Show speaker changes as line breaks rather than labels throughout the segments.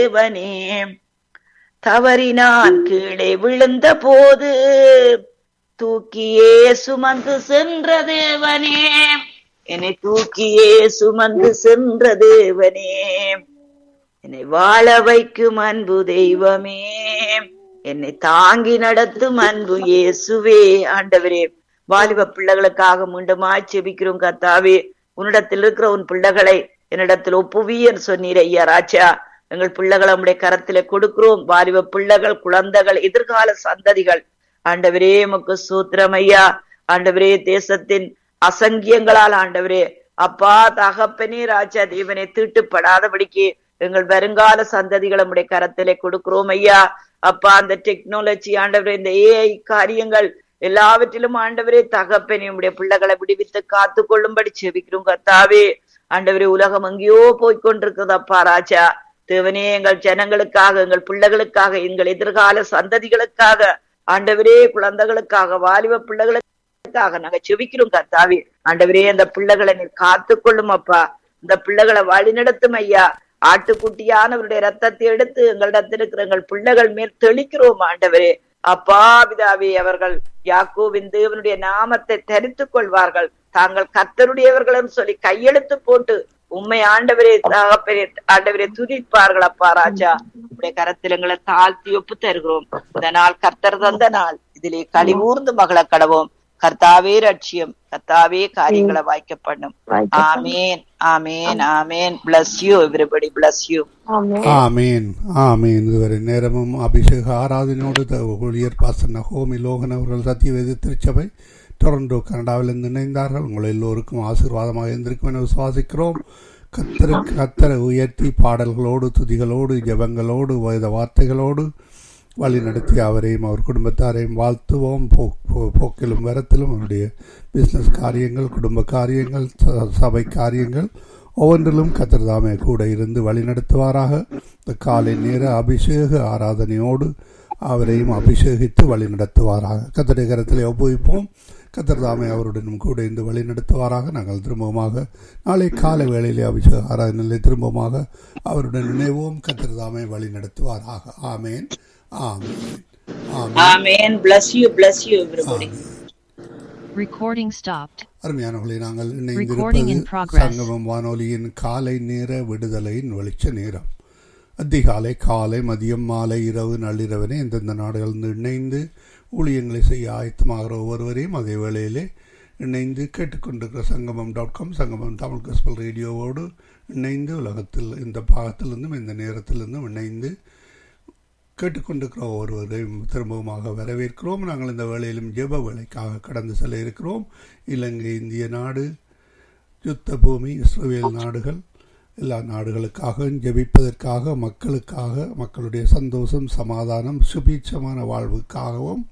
தேவனே தவறினான் கீழே விழுந்த போது தூக்கியே சுமந்து சென்ற தேவனே என்னை தூக்கியே சுமந்து சென்ற தேவனே என்னை வாழ வைக்கும் அன்பு தெய்வமே என்னை தாங்கி நடத்தும் அன்பு இயேசுவே ஆண்டவரே வாலிப பிள்ளைகளுக்காக மீண்டுமாய் செபிக்கிறோம் கத்தாவே உன்னிடத்தில் இருக்கிற உன் பிள்ளைகளை என்னிடத்தில் ஒப்புவியர் சொன்னீர் ஐயா ராஜா எங்கள் பிள்ளைகளை உடைய கரத்தில கொடுக்கிறோம் வாலிப பிள்ளைகள் குழந்தைகள் எதிர்கால சந்ததிகள் ஆண்டவரே உமக்கு சூத்திரம் ஐயா ஆண்டவரே தேசத்தின் அசங்கியங்களால் ஆண்டவரே அப்பா தகப்பனே ராஜா தேவனை தீட்டுப்படாதபடிக்கு எங்கள் வருங்கால சந்ததிகளை உடைய கரத்திலே கொடுக்கிறோம் ஐயா அப்பா அந்த டெக்னாலஜி ஆண்டவரே இந்த ஏஐ காரியங்கள் எல்லாவற்றிலும் ஆண்டவரே தகப்பனே உடைய பிள்ளைகளை விடுவித்து காத்து கொள்ளும்படி செபிக்கிறோம் கத்தாவே ஆண்டவரே உலகம் எங்கேயோ போய்கொண்டிருக்கிறது அப்பா ராஜா தேவனே எங்கள் ஜனங்களுக்காக எங்கள் பிள்ளைகளுக்காக எங்கள் எதிர்கால சந்ததிகளுக்காக ஆண்டவரே குழந்தைகளுக்காக வாலிப பிள்ளைகளுக்காக நாங்க செபிக்கிறோம் கத்தாவே ஆண்டவரே அந்த பிள்ளைகளை நீர் காத்து கொள்ளும் அப்பா இந்த பிள்ளைகளை வழி நடத்தும் ஐயா ஆட்டுக்குட்டியானவருடைய ரத்தத்தை எடுத்து எங்களிடத்தில் இருக்கிற எங்கள் பிள்ளைகள் மேல் தெளிக்கிறோம் ஆண்டவரே அப்பா பிதாவே அவர்கள் யாக்கோவின் தேவனுடைய நாமத்தை தரித்துக் கொள்வார்கள் தாங்கள் கத்தருடையவர்களும் சொல்லி கையெழுத்து போட்டு உண்மை ஆண்டவரே தகப்பரே ஆண்டவரே துதிப்பார்கள் அப்பா ராஜா உடைய கரத்தில் எங்களை தாழ்த்தி ஒப்பு தருகிறோம் இந்த நாள் கர்த்தர் தந்த நாள் இதிலே கழிவூர்ந்து மகள கடவோம் கர்த்தாவே ரட்சியம் கர்த்தாவே காரியங்களை வாய்க்க பண்ணும் ஆமேன் ஆமேன் ஆமேன் bless you everybody bless you
ஆமேன் ஆமேன் இதுவரை நேரமும் அபிஷேக ஆராதனையோடு த- ஊழியர் பாசன ஹோமி லோகன் அவர்கள் சத்தியவேதி திருச்சபை டொரண்டோ கனடாவிலிருந்து இணைந்தார்கள் உங்கள் எல்லோருக்கும் ஆசீர்வாதமாக இருந்திருக்கும் என விசுவாசிக்கிறோம் கத்தரு கத்தரை உயர்த்தி பாடல்களோடு துதிகளோடு ஜெபங்களோடு வேத வார்த்தைகளோடு வழி நடத்தி அவரையும் அவர் குடும்பத்தாரையும் வாழ்த்துவோம் போ- போ- போக்கிலும் வரத்திலும் அவருடைய பிஸ்னஸ் காரியங்கள் குடும்ப காரியங்கள் ச- சபை காரியங்கள் ஒவ்வொன்றிலும் கத்திரதாமே கூட இருந்து வழி நடத்துவாராக இந்த காலை நேர அபிஷேக ஆராதனையோடு அவரையும் அபிஷேகித்து வழி நடத்துவாராக கத்தருடைய கரத்திலே ஒப்புவிப்போம் கத்திரதாமே அவருடனும் கூட இருந்து வழி நடத்துவாராக நாங்கள் திரும்பமாக நாளை காலை வேளையிலே அபிஷேக ஆராதனையிலே திரும்பமாக அவருடன் நினைவோம் கத்திரதாமே வழி நடத்துவாராக ஆமேன் ஆமேன் ஆமேன்
ஆமேன் bless you bless you everybody
Recording stopped.
அருமையானவர்களை நாங்கள்
Recording in
இணைந்திருப்பது
progress.
சங்கமம் வானொலியின் காலை நேர விடுதலையின் வெளிச்ச நேரம் அதிகாலை காலை மதியம் மாலை இரவு நள்ளிரவனே இந்தந்த நாடுகளில் இணைந்து ஊழியங்களை செய்ய ஆயத்தமாகிற ஒவ்வொருவரையும் அதே வேளையிலே இணைந்து கேட்டுக்கொண்டிருக்கிற சங்கமம் டாட் காம் சங்கமம் தமிழ் கஸ்பல் ரேடியோவோடு இணைந்து உலகத்தில் இந்த பாகத்திலிருந்தும் இந்த நேரத்திலிருந்தும் இணைந்து கேட்டுக்கொண்டிருக்கிற ஒருவரையும் திரும்பவுமாக வரவேற்கிறோம் நாங்கள் இந்த வேளையிலும் ஜெப வேலைக்காக கடந்து செல்ல இருக்கிறோம் இலங்கை இந்திய நாடு யுத்த பூமி இஸ்ரேல் நாடுகள் எல்லா நாடுகளுக்காக ஜெபிப்பதற்காக மக்களுக்காக மக்களுடைய சந்தோஷம் சமாதானம் சுபீட்சமான வாழ்வுக்காகவும்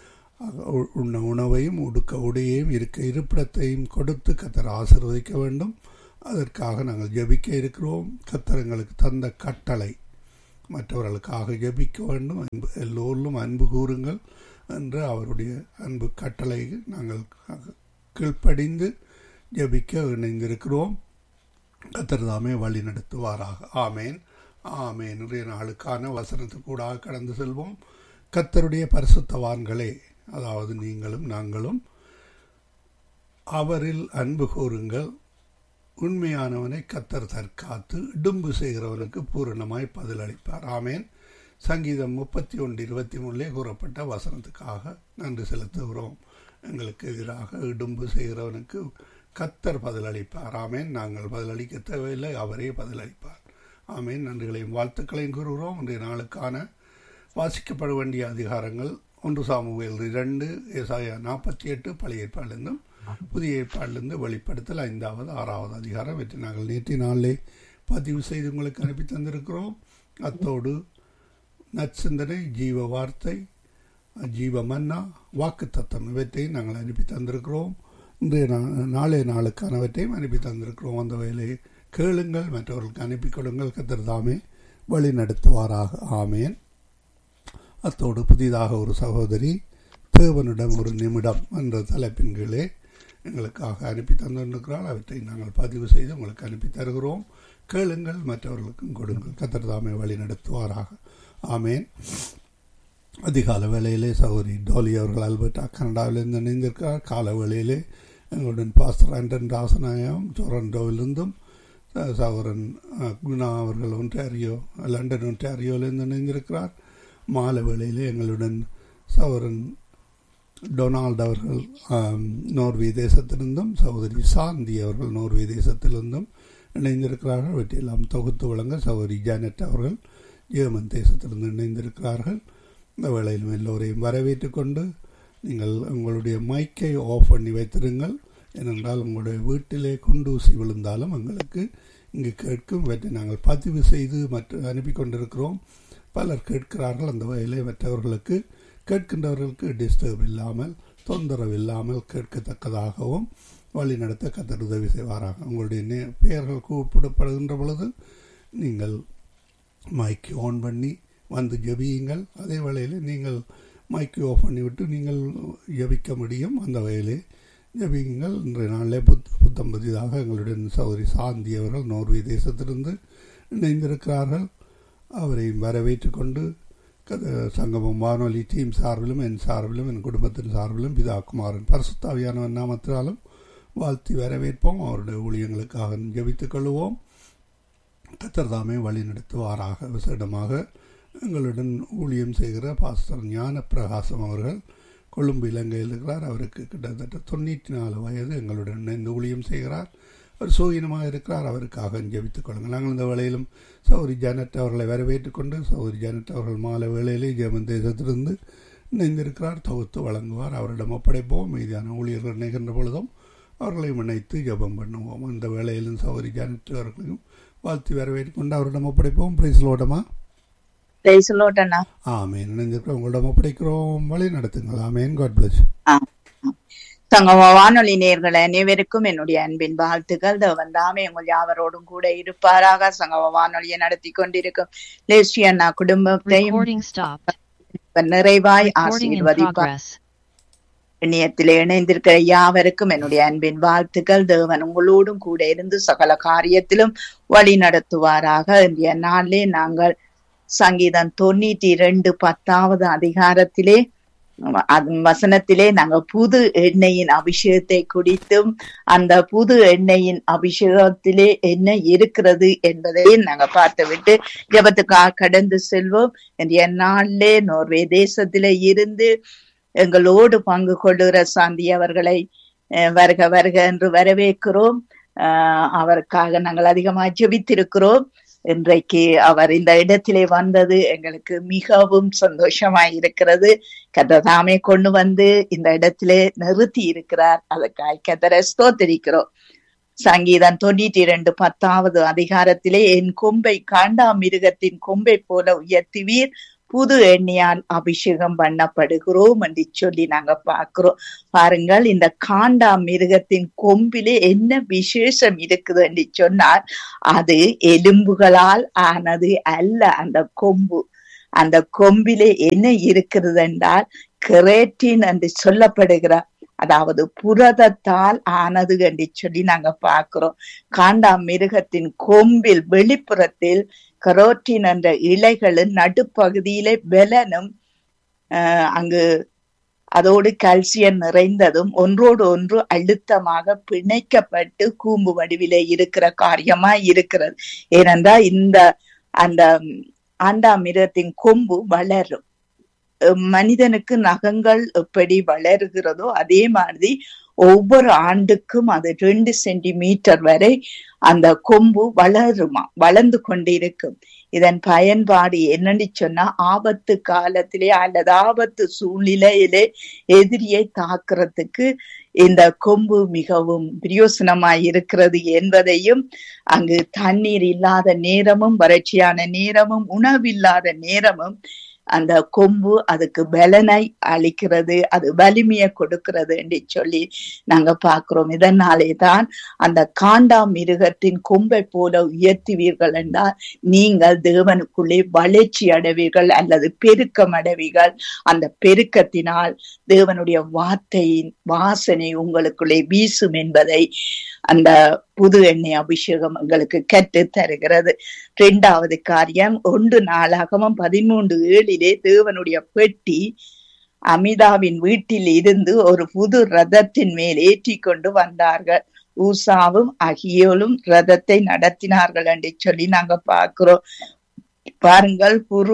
உ- உண்ண உணவையும் உடுக்க உடையையும் இருக்க இருப்பிடத்தையும் கொடுத்து கத்தர் ஆசீர்வதிக்க வேண்டும் அதற்காக நாங்கள் ஜெபிக்க இருக்கிறோம் கத்தர் எங்களுக்கு தந்த கட்டளை மற்றவர்களுக்காக ஜெபிக்க வேண்டும் அன்பு எல்லோரிலும் அன்பு கூறுங்கள் என்று அவருடைய அன்பு கட்டளை நாங்கள் கீழ்ப்படிந்து ஜெபிக்க இணைந்திருக்கிறோம் கத்தர் தாமே வழி நடத்துவாராக ஆமேன் ஆமேன் இன்றைய நாளுக்கான வசனத்துக்கூடாக கடந்து செல்வோம் கத்தருடைய பரிசுத்தவான்களே அதாவது நீங்களும் நாங்களும் அவரில் அன்பு கூறுங்கள் உண்மையானவனை கத்தர் தற்காத்து இடும்பு செய்கிறவனுக்கு பூரணமாய் பதிலளிப்பார் ஆமேன் சங்கீதம் முப்பத்தி ஒன்று இருபத்தி மூணுலே கூறப்பட்ட வசனத்துக்காக நன்றி செலுத்துகிறோம் எங்களுக்கு எதிராக இடும்பு செய்கிறவனுக்கு கத்தர் பதிலளிப்பார் ஆமேன் நாங்கள் பதிலளிக்க தேவையில்லை அவரே பதிலளிப்பார் ஆமேன் நன்றிகளையும் வாழ்த்துக்களையும் கூறுகிறோம் இன்றைய நாளுக்கான வாசிக்கப்பட வேண்டிய அதிகாரங்கள் ஒன்று சாமுவேல் இரண்டு ஏசாயா நாற்பத்தி எட்டு பழைய ஏற்பாடிலிருந்தும் புதிய ஏற்பாடிலிருந்து வெளிப்படுத்தல் ஐந்தாவது ஆறாவது அதிகாரம் வெற்றி நாங்கள் நேற்று நாளிலே பதிவு செய்து உங்களுக்கு அனுப்பி தந்திருக்கிறோம் அத்தோடு நற்சிந்தனை ஜீவ வார்த்தை ஜீவ மன்னா வாக்கு தத்தம் இவற்றையும் நாங்கள் அனுப்பி தந்திருக்கிறோம் இன்றைய நா- நாளைய நாளுக்கானவற்றையும் அனுப்பி தந்திருக்கிறோம் அந்த வேலையை கேளுங்கள் மற்றவர்களுக்கு அனுப்பி கொடுங்கள் கத்தர் தாமே வழி நடத்துவாராக ஆமேன் அத்தோடு புதிதாக ஒரு சகோதரி தேவனிடம் ஒரு நிமிடம் என்ற தலைப்பின் கீழே எங்களுக்காக அனுப்பி தந்திருக்கிறாள் அவற்றை நாங்கள் பதிவு செய்து உங்களுக்கு அனுப்பி தருகிறோம் கேளுங்கள் மற்றவர்களுக்கும் கொடுங்கள் கத்தர் தாமே வழி நடத்துவாராக ஆமேன் அதிகால வேளையிலே சௌரி டோலி அவர்கள் அல்பர்டா கனடாவிலிருந்து இணைந்திருக்கிறார் கால வேளையிலே எங்களுடன் பாஸ்டர் ஆண்டன் ராசநாயம் டொரண்டோவிலிருந்தும் ச- சகோதரன் அஹ், குணா அவர்கள் ஒன்றாரியோ லண்டன் ஒன்றாரியோவிலிருந்து இணைந்திருக்கிறார் மாலை வேளையிலே எங்களுடன் சகோதரன் டொனால்ட் அவர்கள் ஆம், நோர்வே தேசத்திலிருந்தும் சகோதரி சாந்தி அவர்கள் நோர்வே தேசத்திலிருந்தும் இணைந்திருக்கிறார்கள் இவற்றையெல்லாம் தொகுத்து வழங்க சகோதரி ஜானட் அவர்கள் ஜெர்மன் தேசத்திலிருந்து இணைந்திருக்கிறார்கள் இந்த வேளையிலும் எல்லோரையும் வரவேற்றுக் கொண்டு நீங்கள் உங்களுடைய மைக்கை ஆஃப் பண்ணி வைத்திருங்கள் ஏனென்றால் உங்களுடைய வீட்டிலே குண்டூசி விழுந்தாலும் எங்களுக்கு இங்கு கேட்கும் இவற்றை நாங்கள் பதிவு செய்து மற்ற அனுப்பி கொண்டிருக்கிறோம் பலர் கேட்கிறார்கள் அந்த வகையிலே மற்றவர்களுக்கு கேட்கின்றவர்களுக்கு டிஸ்டர்ப் இல்லாமல் தொந்தரவு இல்லாமல் கேட்கத்தக்கதாகவும் வழி நடத்த கத்தர் உதவி செய்வாராக உங்களுடைய நே பெயர்கள் கூப்பிடப்படுகின்ற பொழுது நீங்கள் மைக்கு ஆன் பண்ணி வந்து ஜெபியுங்கள் அதே வேளையில் நீங்கள் மைக்கு ஆஃப் பண்ணிவிட்டு நீங்கள் ஜெபிக்க முடியும் அந்த வகையிலே ஜெபியுங்கள் இன்றைய நாளிலே புத் புத்தம் புதிதாக எங்களுடன் சௌரி சாந்தி அவர்கள் நோர்வே தேசத்திலிருந்து இணைந்திருக்கிறார்கள் அவரையும் வரவேற்றுக் கொண்டு கத- சங்கமம் வானொலி டீம் சார்பிலும் என் சார்பிலும் என் குடும்பத்தின் சார்பிலும் பிதா குமாரன் பரிசுத்தாவியானவன் நாமத்தினாலும் வாழ்த்தி வரவேற்போம் அவருடைய ஊழியங்களுக்காக ஜெபித்துக் கொள்வோம் கத்தர் தாமே வழி நடத்துவாராக விசேடமாக எங்களுடன் ஊழியம் செய்கிற பாஸ்டர் ஞான பிரகாசம் அவர்கள் கொழும்பு இலங்கையில் இருக்கிறார் அவருக்கு கிட்டத்தட்ட தொண்ணூற்றி நாலு வயது எங்களுடன் இணைந்து ஊழியம் செய்கிறார் அவர் சூயினமாக இருக்கிறார் அவருக்காக ஜெபித்துக் கொள்ளுங்கள் நாங்கள் இந்த வேளையிலும் சௌரி ஜானட் அவர்களை வரவேற்றுக் கொண்டு சௌரி ஜானட் அவர்கள் மாலை வேளையிலே ஜெர்மன் தேசத்திலிருந்து இணைந்திருக்கிறார் தொகுத்து வழங்குவார் அவரிடம் ஒப்படைப்போம் மீதியான ஊழியர்கள் இணைகின்ற பொழுதும் அவர்களையும் இணைத்து ஜெபம் பண்ணுவோம் அந்த வேளையிலும் சௌரி ஜானட் அவர்களையும் வாழ்த்தி வரவேற்றுக் கொண்டு அவரிடம் ஒப்படைப்போம் பிரைஸ்லோடமா
பிரைஸ்லோட்டண்ணா
ஆமேன் இணைந்திருக்கிறோம் உங்களிடம் ஒப்படைக்கிறோம் வழி நடத்துங்கள் ஆமேன் காட் பிளஸ்
சங்கம வானொலி நேர்கள் அனைவருக்கும் என்னுடைய அன்பின் வாழ்த்துக்கள் தேவன் தாமே உங்கள் யாவரோடும் கூட இருப்பாராக சங்கம வானொலியை நடத்தி கொண்டிருக்கும் லேசி அண்ணா குடும்பத்தையும்
Recording stopped.
நிறைவாய்
Recording in
ஆசீர்வதிப்பார்
progress.
இணையத்திலே இணைந்திருக்கிற யாவருக்கும் என்னுடைய அன்பின் வாழ்த்துக்கள் தேவன் உங்களோடும் கூட இருந்து சகல காரியத்திலும் வழி நடத்துவாராக இன்றைய நாளிலே நாங்கள் சங்கீதம் தொண்ணூற்றி இரண்டு பத்தாவது அதிகாரத்திலே அது வசனத்திலே நாங்க புது எண்ணெயின் அபிஷேகத்தை குடித்தும் அந்த புது எண்ணெயின் அபிஷேகத்திலே என்ன இருக்கிறது என்பதையும் நாங்க பார்த்துவிட்டு ஜெபத்துக்காக கடந்து செல்வோம் இன்றைய நாளிலே நோர்வே தேசத்திலே இருந்து எங்களோடு பங்கு கொள்ளுகிற சாந்தி அவர்களை அஹ், வருக வருக என்று வரவேற்கிறோம் அஹ், அவருக்காக நாங்கள் அதிகமாக ஜெபித்திருக்கிறோம் இன்றைக்கு அவர் இந்த இடத்திலே வந்தது எங்களுக்கு மிகவும் சந்தோஷமாய் இருக்கிறது கத்ததாமே கொண்டு வந்து இந்த இடத்திலே நிறுத்தி இருக்கிறார் அதற்காக கத்தரை ஸ்தோத்திரிக்கிறோம் சங்கீதம் தொண்ணூற்றி இரண்டு பத்தாவது அதிகாரத்திலே என் கொம்பை காண்டா மிருகத்தின் கொம்பை போல உயர்த்துவீர் புது எண்ணெயால் அபிஷேகம் பண்ணப்படுகிறோம் என்று சொல்லி நாங்க பார்க்கிறோம் பாருங்கள் இந்த காண்டா மிருகத்தின் கொம்பிலே என்ன விசேஷம் இருக்குது என்று சொன்னால் அது எலும்புகளால் ஆனது அல்ல அந்த கொம்பு அந்த கொம்பிலே என்ன இருக்கிறது என்றால் கெரேட்டின் என்று சொல்லப்படுகிற அதாவது புரதத்தால் ஆனது என்று சொல்லி நாங்க பார்க்கிறோம் காண்டா மிருகத்தின் கொம்பில் வெளிப்புறத்தில் கரோட்டின் என்ற இலைகளின் நடுப்பகுதியிலே பெலனும் ஆஹ் அங்கு அதோடு கால்சியம் நிறைந்ததும் ஒன்றோடு ஒன்று அழுத்தமாக பிணைக்கப்பட்டு கூம்பு வடிவிலே இருக்கிற காரியமா இருக்கிறது ஏனென்றால் இந்த அந்த ஆண்டா மிருகத்தின் கொம்பு வளரும் அஹ் மனிதனுக்கு நகங்கள் எப்படி வளருகிறதோ அதே மாதிரி ஒவ்வொரு ஆண்டுக்கும் அது ரெண்டு சென்டிமீட்டர் வரை அந்த கொம்பு வளருமா வளர்ந்து கொண்டிருக்கும் இதன் பயன்பாடு என்னன்னு சொன்னா ஆபத்து காலத்திலே அல்லது ஆபத்து சூழ்நிலையிலே எதிரியை தாக்குறதுக்கு இந்த கொம்பு மிகவும் பிரயோசனமாய் இருக்கிறது என்பதையும் அங்கு தண்ணீர் இல்லாத நேரமும் வறட்சியான நேரமும் உணவில்லாத நேரமும் அந்த கொம்பு அதுக்கு பலனை அளிக்கிறது அது வலிமையை கொடுக்கிறது என்று சொல்லி நாங்க பார்க்கிறோம் இதனாலே தான் அந்த காண்டா மிருகத்தின் கொம்பை போல உயர்த்துவீர்கள் என்றால் நீங்கள் தேவனுக்குள்ளே வளர்ச்சி அடைவீர்கள் அல்லது பெருக்கம் அடைவீர்கள் அந்த பெருக்கத்தினால் தேவனுடைய வார்த்தையின் வாசனை உங்களுக்குள்ளே வீசும் என்பதை அந்த புது எண்ணெய் அபிஷேகம் எங்களுக்கு கற்று தருகிறது இரண்டாவது காரியம் ஒன்று நாளாகவும் பதிமூன்று ஏழிலே தேவனுடைய பெட்டி அமிதாவின் வீட்டில் இருந்து ஒரு புது ரதத்தின் மேல் ஏற்றி கொண்டு வந்தார்கள் ஊசாவும் அகியோலும் ரதத்தை நடத்தினார்கள் என்று சொல்லி நாங்க பார்க்கிறோம் பாருங்கள் புரு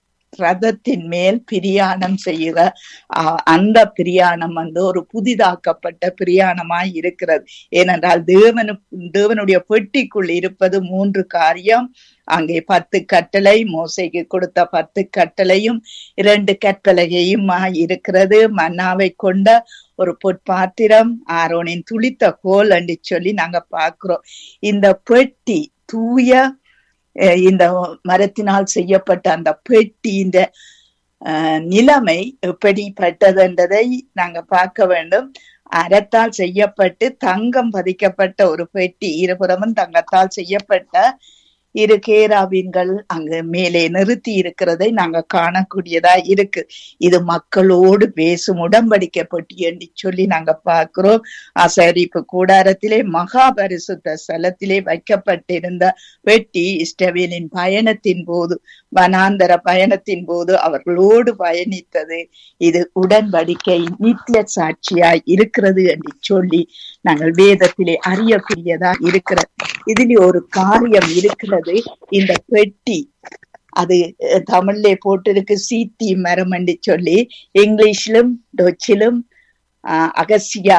ரதத்தின் மேல் பிரியாணம் செய்கிற அஹ், அந்த பிரியாணம் வந்து ஒரு புதிதாக்கப்பட்ட பிரியாணமாய் இருக்கிறது ஏனென்றால் தேவனு தேவனுடைய பெட்டிக்குள் இருப்பது மூன்று காரியம் அங்கே பத்து கட்டளை மோசைக்கு கொடுத்த பத்து கட்டளையும் இரண்டு கட்டளையுமா இருக்கிறது மன்னாவை கொண்ட ஒரு பொற்பாத்திரம் ஆரோனின் துளித்த கோல் என்று சொல்லி நாங்க பார்க்கிறோம் இந்த பெட்டி தூய அஹ், இந்த மரத்தினால் செய்யப்பட்ட அந்த பெட்டி இந்த அஹ், நிலைமை எப்படிப்பட்டது என்றதை நாங்க பார்க்க வேண்டும் அரத்தால் செய்யப்பட்டு தங்கம் பதிக்கப்பட்ட ஒரு பெட்டி இருபுறமும் தங்கத்தால் செய்யப்பட்ட இரு கேராபீன்கள் அங்கு மேலே நிறுத்தி இருக்கிறதை நாங்க காணக்கூடியதா இருக்கு இது மக்களோடு பேசும் உடம்படிக்கை பெட்டி என்று சொல்லி நாங்க பார்க்கிறோம் அசரிப்பு கூடாரத்திலே மகா பரிசுத்த ஸ்தலத்திலே வைக்கப்பட்டிருந்த பெட்டி இஸ்ரவேலின் பயணத்தின் போது வனாந்தர பயணத்தின் போது அவர்களோடு பயணித்தது இது உடன்படிக்கை நித்திய சாட்சியாய் இருக்கிறது என்று சொல்லி நாங்கள் வேதத்திலே அறியக்கூடியதா இருக்கிறது இதிலே ஒரு காரியம் இருக்கிறது இந்த பெட்டி அது அஹ், தமிழ்ல போட்டிருக்கு சீத்தி மரம் என்று சொல்லி இங்கிலீஷிலும் டொச்சிலும் ஆஹ், அகசியா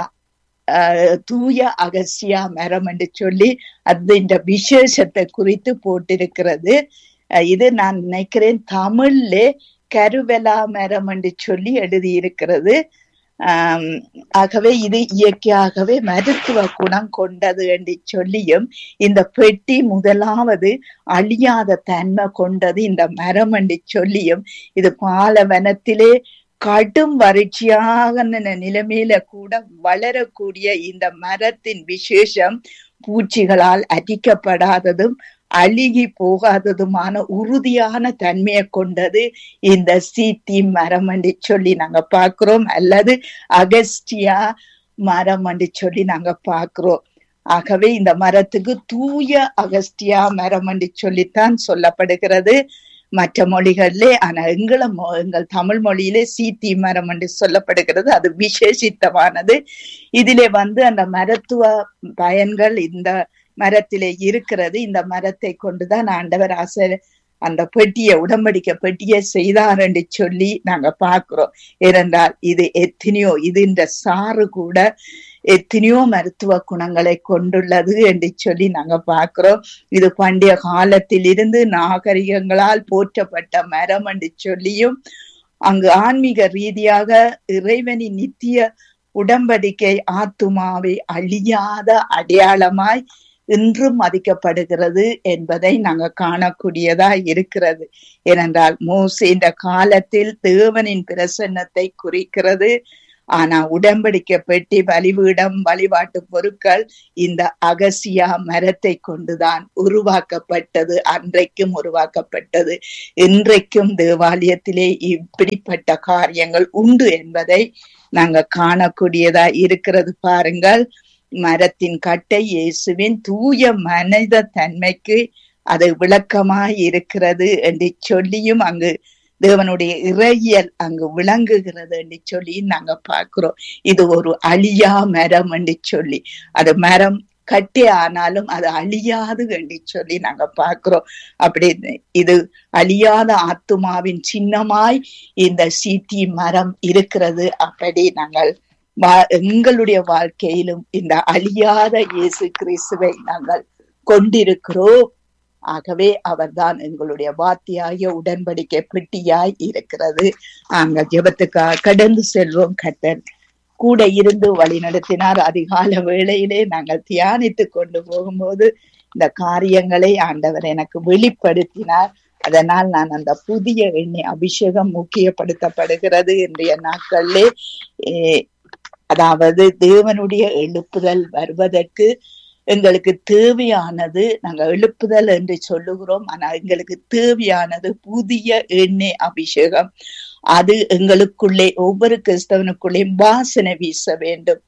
ஆஹ், தூய அகசியா மரம் என்று சொல்லி அது இந்த விசேஷத்தை குறித்து போட்டிருக்கிறது அஹ், இது நான் நினைக்கிறேன் தமிழ்ல கருவலா மரம் என்று சொல்லி எழுதியிருக்கிறது ஆம், ஆகவே இது இயற்கையாகவே மருத்துவ குணம் கொண்டது என்று சொல்லியும் இந்த பெட்டி முதலாவது அழியாத தன்மை கொண்டது இந்த மரம் என்று சொல்லியும் இது பாலவனத்திலே கடும் வறட்சியாக நிலைமையில கூட வளரக்கூடிய இந்த மரத்தின் விசேஷம் பூச்சிகளால் அரிக்கப்படாததும் அழுகி போகாததுமான உறுதியான தன்மையை கொண்டது இந்த சீத்தி மரம் என்று சொல்லி நாங்க பார்க்கிறோம் அல்லது அகஸ்டியா மரம் என்று சொல்லி நாங்க பார்க்கிறோம் ஆகவே இந்த மரத்துக்கு தூய அகஸ்டியா மரம் என்று சொல்லித்தான் சொல்லப்படுகிறது மற்ற மொழிகளிலே ஆனா எங்கள மொ- எங்கள் தமிழ் மொழியிலே சீத்தி மரம் என்று சொல்லப்படுகிறது அது விசேஷித்தமானது இதிலே வந்து அந்த மருத்துவ பயன்கள் இந்த மரத்திலே இருக்கிறது இந்த மரத்தை கொண்டுதான் ஆண்டவர் ஆசை அந்த பெட்டியை உடம்படிக்க பெட்டியை செய்தார் என்று சொல்லி நாங்க பார்க்கிறோம் ஏனென்றால் இது எத்தனையோ இது இந்த சாறு கூட எத்தனையோ மருத்துவ குணங்களை கொண்டுள்ளது என்று சொல்லி நாங்க பார்க்கிறோம் இது பண்டைய காலத்தில் இருந்து நாகரிகங்களால் போற்றப்பட்ட மரம் என்று சொல்லியும் அங்கு ஆன்மீக ரீதியாக இறைவனின் நித்திய உடம்படிக்கை ஆத்துமாவை அழியாத அடையாளமாய் இன்றும் மதிக்கப்படுகிறது என்பதை நாங்க காணக்கூடியதா இருக்கிறது ஏனென்றால் மோசே இந்த காலத்தில் தேவனின் பிரசன்னத்தை குறிக்கிறது ஆனா உடம்படிக்கை பெட்டி பலிபீடம் வழிபாட்டு பொருட்கள் இந்த அகசியா மரத்தை கொண்டுதான் உருவாக்கப்பட்டது அன்றைக்கும் உருவாக்கப்பட்டது இன்றைக்கும் தேவாலயத்திலே இப்படிப்பட்ட காரியங்கள் உண்டு என்பதை நாங்க காணக்கூடியதா இருக்கிறது பாருங்கள் மரத்தின் கட்டை இயேசுவின் தூய மனித தன்மைக்கு அது விளக்கமாய் இருக்கிறது என்று சொல்லியும் அங்கு தேவனுடைய இறையியல் அங்கு விளங்குகிறது என்று சொல்லி நாங்க பார்க்கிறோம் இது ஒரு அழியா மரம் என்று சொல்லி அது மரம் கட்டி ஆனாலும் அது அழியாது என்று சொல்லி நாங்க பார்க்கிறோம் அப்படி இது அழியாத ஆத்துமாவின் சின்னமாய் இந்த சீத்தி மரம் இருக்கிறது அப்படி நாங்கள் வா- எங்களுடைய வாழ்க்கையிலும் இந்த அழியாத இயேசு கிறிஸ்துவை நாங்கள் கொண்டிருக்கிறோம் ஆகவே அவர்தான் எங்களுடைய வாத்தியாய உடன்படிக்கை பெட்டியாய் இருக்கிறது நாங்கள் ஜெபத்துக்காக கடந்து செல்வோம் கத்தர் கூட இருந்து வழி நடத்தினார் அதிகால வேளையிலே நாங்கள் தியானித்து கொண்டு போகும்போது இந்த காரியங்களை ஆண்டவர் எனக்கு வெளிப்படுத்தினார் அதனால் நான் அந்த புதிய எண்ணெய் அபிஷேகம் முக்கியப்படுத்தப்படுகிறது இன்றைய நாட்களிலே eh, அதாவது தேவனுடைய எழுப்புதல் வருவதற்கு எங்களுக்கு தேவையானது நாங்க எழுப்புதல் என்று சொல்லுகிறோம் ஆனா எங்களுக்கு தேவையானது புதிய எண்ணெய் அபிஷேகம் அது எங்களுக்குள்ளே ஒவ்வொரு கிறிஸ்தவனுக்குள்ளே வாசனை வீச வேண்டும்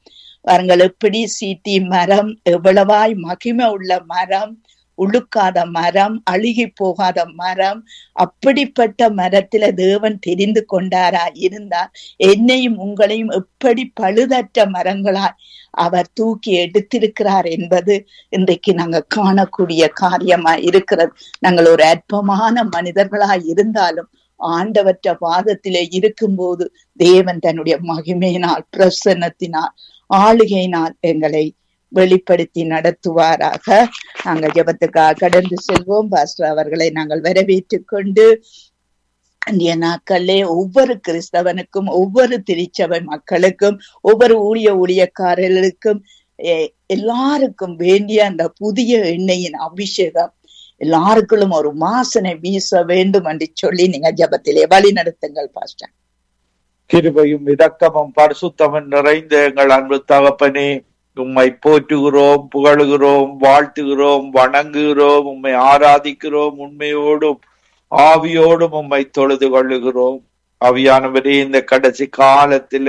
பாருங்கள் எப்படி சீட்டி மரம் எவ்வளவாய் மகிமை உள்ள மரம் உழுக்காத மரம் அழுகி போகாத மரம் அப்படிப்பட்ட மரத்தில தேவன் தெரிந்து கொண்டாரா இருந்தால் என்னையும் உங்களையும் எப்படி பழுதற்ற மரங்களாய் அவர் தூக்கி எடுத்திருக்கிறார் என்பது இன்றைக்கு நாங்க காணக்கூடிய காரியமா இருக்கிறது நாங்கள் ஒரு அற்பமான மனிதர்களாய் இருந்தாலும் ஆண்டவற்ற பாதத்திலே இருக்கும்போது தேவன் தன்னுடைய மகிமையினால் பிரசன்னத்தினால் ஆளுகையினால் எங்களை வெளிப்படுத்தி நடத்துவாராக நாங்கள் ஜெபத்துக்காக கடந்து செல்வோம் பாஸ்டர் அவர்களை நாங்கள் வரவேற்றுக் கொண்டு அன்றைய நாட்களிலே ஒவ்வொரு கிறிஸ்தவனுக்கும் ஒவ்வொரு திருச்சபை மக்களுக்கும் ஒவ்வொரு ஊழிய ஊழியக்காரர்களுக்கும் எ- எல்லாருக்கும் வேண்டிய அந்த புதிய எண்ணெயின் அபிஷேகம் எல்லாருக்குள்ளும் ஒரு வாசனை வீச வேண்டும் என்று சொல்லி நீங்க ஜெபத்திலே வழி நடத்துங்கள் பாஸ்டர்
கிருபையும் இரக்கமும் பரிசுத்தமும் நிறைந்த எங்கள் அன்பு தகப்பனே உம்மை போற்றுகிறோம் புகழுகிறோம் வாழ்த்துகிறோம் வணங்குகிறோம் உம்மை ஆராதிக்கிறோம் உண்மையோடும் ஆவியோடும் உம்மை தொழுது கொள்ளுகிறோம் ஆவியானவரே இந்த கடைசி காலத்தில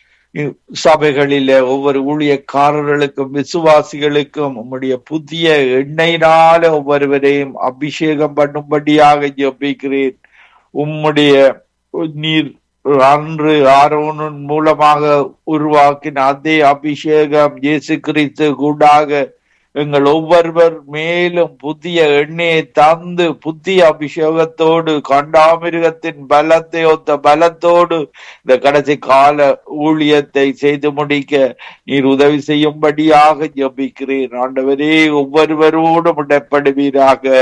இ- சபைகளில ஒவ்வொரு ஊழியக்காரர்களுக்கும் விசுவாசிகளுக்கும் உம்முடைய புதிய எண்ணெயினால ஒவ்வொருவரையும் அபிஷேகம் பண்ணும்படியாக ஜெபிக்கிறேன் உம்முடைய நீர் அன்று ஆரோனின் மூலமாக உருவாக்கின அதே அபிஷேகம் இயேசு கிறிஸ்து கூடாக எங்கள் ஒவ்வொருவர் மேலும் புதிய எண்ணெயை தந்து புதிய அபிஷேகத்தோடு கண்டாமிருகத்தின் பலத்தை ஒத்த பலத்தோடு இந்த கடைசி கால ஊழியத்தை செய்து முடிக்க நீர் உதவி செய்யும்படியாக ஜெபிக்கிறேன் ஆண்டவரே ஒவ்வொருவரோடும் இடப்படுவீராக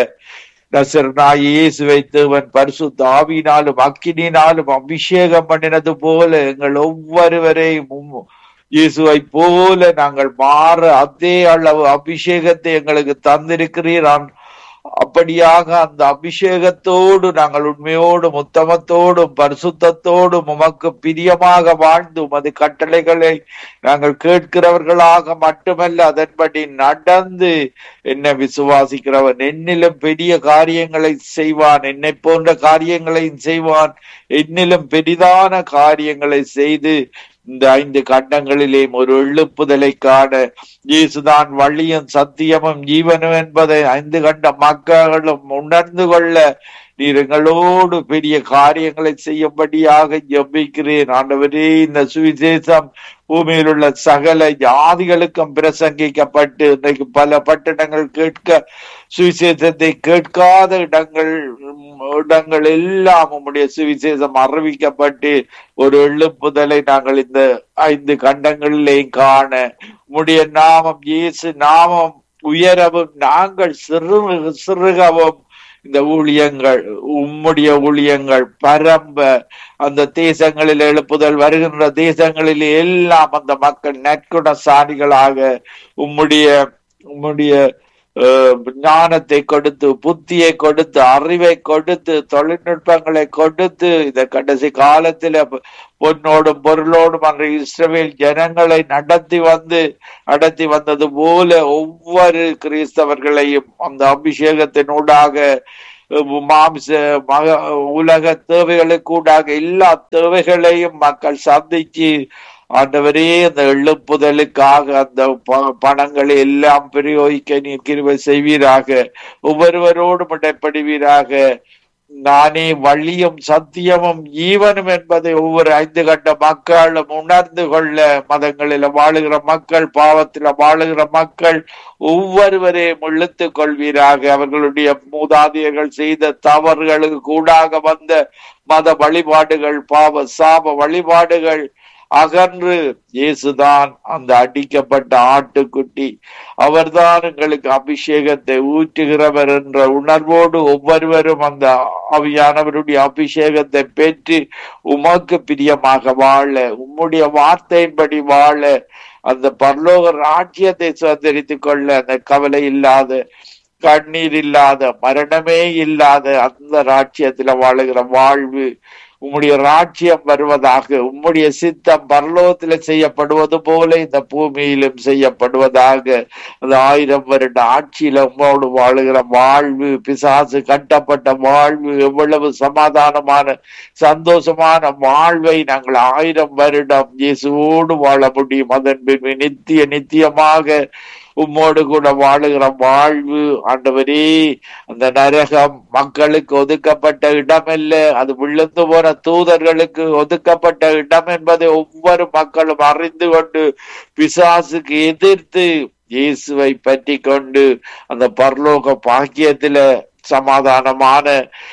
நசரனாய் இயேசுவை தேவன் பரிசுத்த ஆவியினாலும் அக்கினினாலும் அபிஷேகம் பண்ணினது போல எங்கள் ஒவ்வொருவரையும் உம் இயேசுவை போல நாங்கள் மாற அதே அளவு அபிஷேகத்தை எங்களுக்கு தந்திருக்கிறீர் ஆம். அப்படியாக அந்த அபிஷேகத்தோடு நாங்கள் உண்மையோடும் உத்தமத்தோடும் பரிசுத்தத்தோடும் உமக்கு பிரியமாக வாழ்ந்து உமது கட்டளைகளை நாங்கள் கேட்கிறவர்களாக மட்டுமல்ல அதன்படி நடந்து என்னை விசுவாசிக்கிறவன் என்னிலும் பெரிய காரியங்களை செய்வான் என்னை போன்ற காரியங்களையும் செய்வான் என்னிலும் பெரிதான காரியங்களை செய்து இந்த ஐந்து கண்டங்களிலேயும் ஒரு எழுப்புதலை காண இயேசுதான் வழியும் சத்தியமும் ஜீவனும் என்பதை ஐந்து கண்ட மக்களும் உணர்ந்து கொள்ள நீர் எங்களோடு பெரிய காரியங்களை செய்யும்படியாக ஜெபிக்கிறேன் ஆண்டவரே இந்த சுவிசேஷம் பூமியில் உள்ள சகல ஜாதிகளுக்கும் பிரசங்கிக்கப்பட்டு இன்றைக்கு பல பட்டணங்கள் கேட்க சுவிசேஷத்தை கேட்காத இடங்கள் இடங்கள் எல்லாம் உம்முடைய சுவிசேஷம் அறிவிக்கப்பட்டு ஒரு எழுப்புதலை நாங்கள் இந்த ஐந்து கண்டங்களிலேயும் காண உம்முடைய நாமம் இயேசு நாமம் உயரவும் நாங்கள் சிறு சிறுகவும் இந்த ஊழியங்கள் உம்முடைய ஊழியங்கள் பரம்ப அந்த தேசங்களில் எழுப்புதல் வருகின்ற தேசங்களில் எல்லாம் அந்த மக்கள் நற்குணசாலிகளாக உம்முடைய உம்முடைய அஹ், ஞானத்தை கொடுத்து புத்தியை கொடுத்து அறிவை கொடுத்து தொழில்நுட்பங்களை கொடுத்து இந்த கடைசி காலத்துல பொன்னோடும் பொருளோடும் அன்று இஸ்ரவேல் ஜனங்களை நடத்தி வந்து நடத்தி வந்தது போல ஒவ்வொரு கிறிஸ்தவர்களையும் அந்த அபிஷேகத்தினூடாக அஹ், மாம்ச மக உலக தேவைகளுக்கூடாக எல்லா தேவைகளையும் மக்கள் சந்திச்சு ஆண்டவரே அந்த எழுப்புதலுக்காக அந்த ப- பணங்களை எல்லாம் பிரயோகிக்க நீர் கிருபை செய்வீராக ஒவ்வொருவரோடும் இடைப்படுவீராக நானே வழியும் சத்தியமும் ஈவனும் என்பதை ஒவ்வொரு ஐந்து கட்ட மக்களும் உணர்ந்து கொள்ள மதங்களில வாழுகிற மக்கள் பாவத்தில வாழுகிற மக்கள் ஒவ்வொருவரையும் இழுத்துக் கொள்வீராக அவர்களுடைய மூதாதையர்கள் செய்த தவறுகளுக்கு கூடாக வந்த மத வழிபாடுகள் பாவ சாப வழிபாடுகள் அகன்று இயேசுதான் அந்த அடிக்கப்பட்ட ஆட்டுக்குட்டி அவர்தான் எங்களுக்கு அபிஷேகத்தை ஊற்றுகிறவர் என்ற உணர்வோடு ஒவ்வொருவரும் அந்த ஆவியானவருடைய அபிஷேகத்தை பெற்று உமக்கு பிரியமாக வாழ உம்முடைய வார்த்தையின்படி வாழ அந்த பரலோக ராஜ்யத்தை சுதந்திரித்துக் கொள்ள அந்த கவலை இல்லாத கண்ணீர் இல்லாத மரணமே இல்லாத அந்த ராஜ்யத்துல வாழுகிற வாழ்வு உம்முடைய ராஜ்யம் வருவதாக உம்முடைய சித்தம் பரலோகத்துல செய்யப்படுவது போல இந்த பூமியிலும் செய்யப்படுவதாக அந்த ஆயிரம் வருட ஆட்சியில உம்மோடு வாழுகிற வாழ்வு பிசாசு கட்டப்பட்ட வாழ்வு எவ்வளவு சமாதானமான சந்தோஷமான வாழ்வை நாங்கள் ஆயிரம் வருடம் இயேசுவோடு வாழ முடியும் அதன் பின் நித்திய நித்தியமாக உம்மோடு கூட வாழுகிற வாழ்வு ஆண்டவரே அந்த நரகம் மக்களுக்கு ஒதுக்கப்பட்ட இடம் அல்ல அது விழுந்து போன தூதர்களுக்கு ஒதுக்கப்பட்ட இடம் என்பதை ஒவ்வொரு மக்களும் அறிந்து கொண்டு பிசாசுக்கு எதிர்த்து இயேசுவை பற்றி கொண்டு அந்த பரலோக பாக்கியத்தில சமாதானமான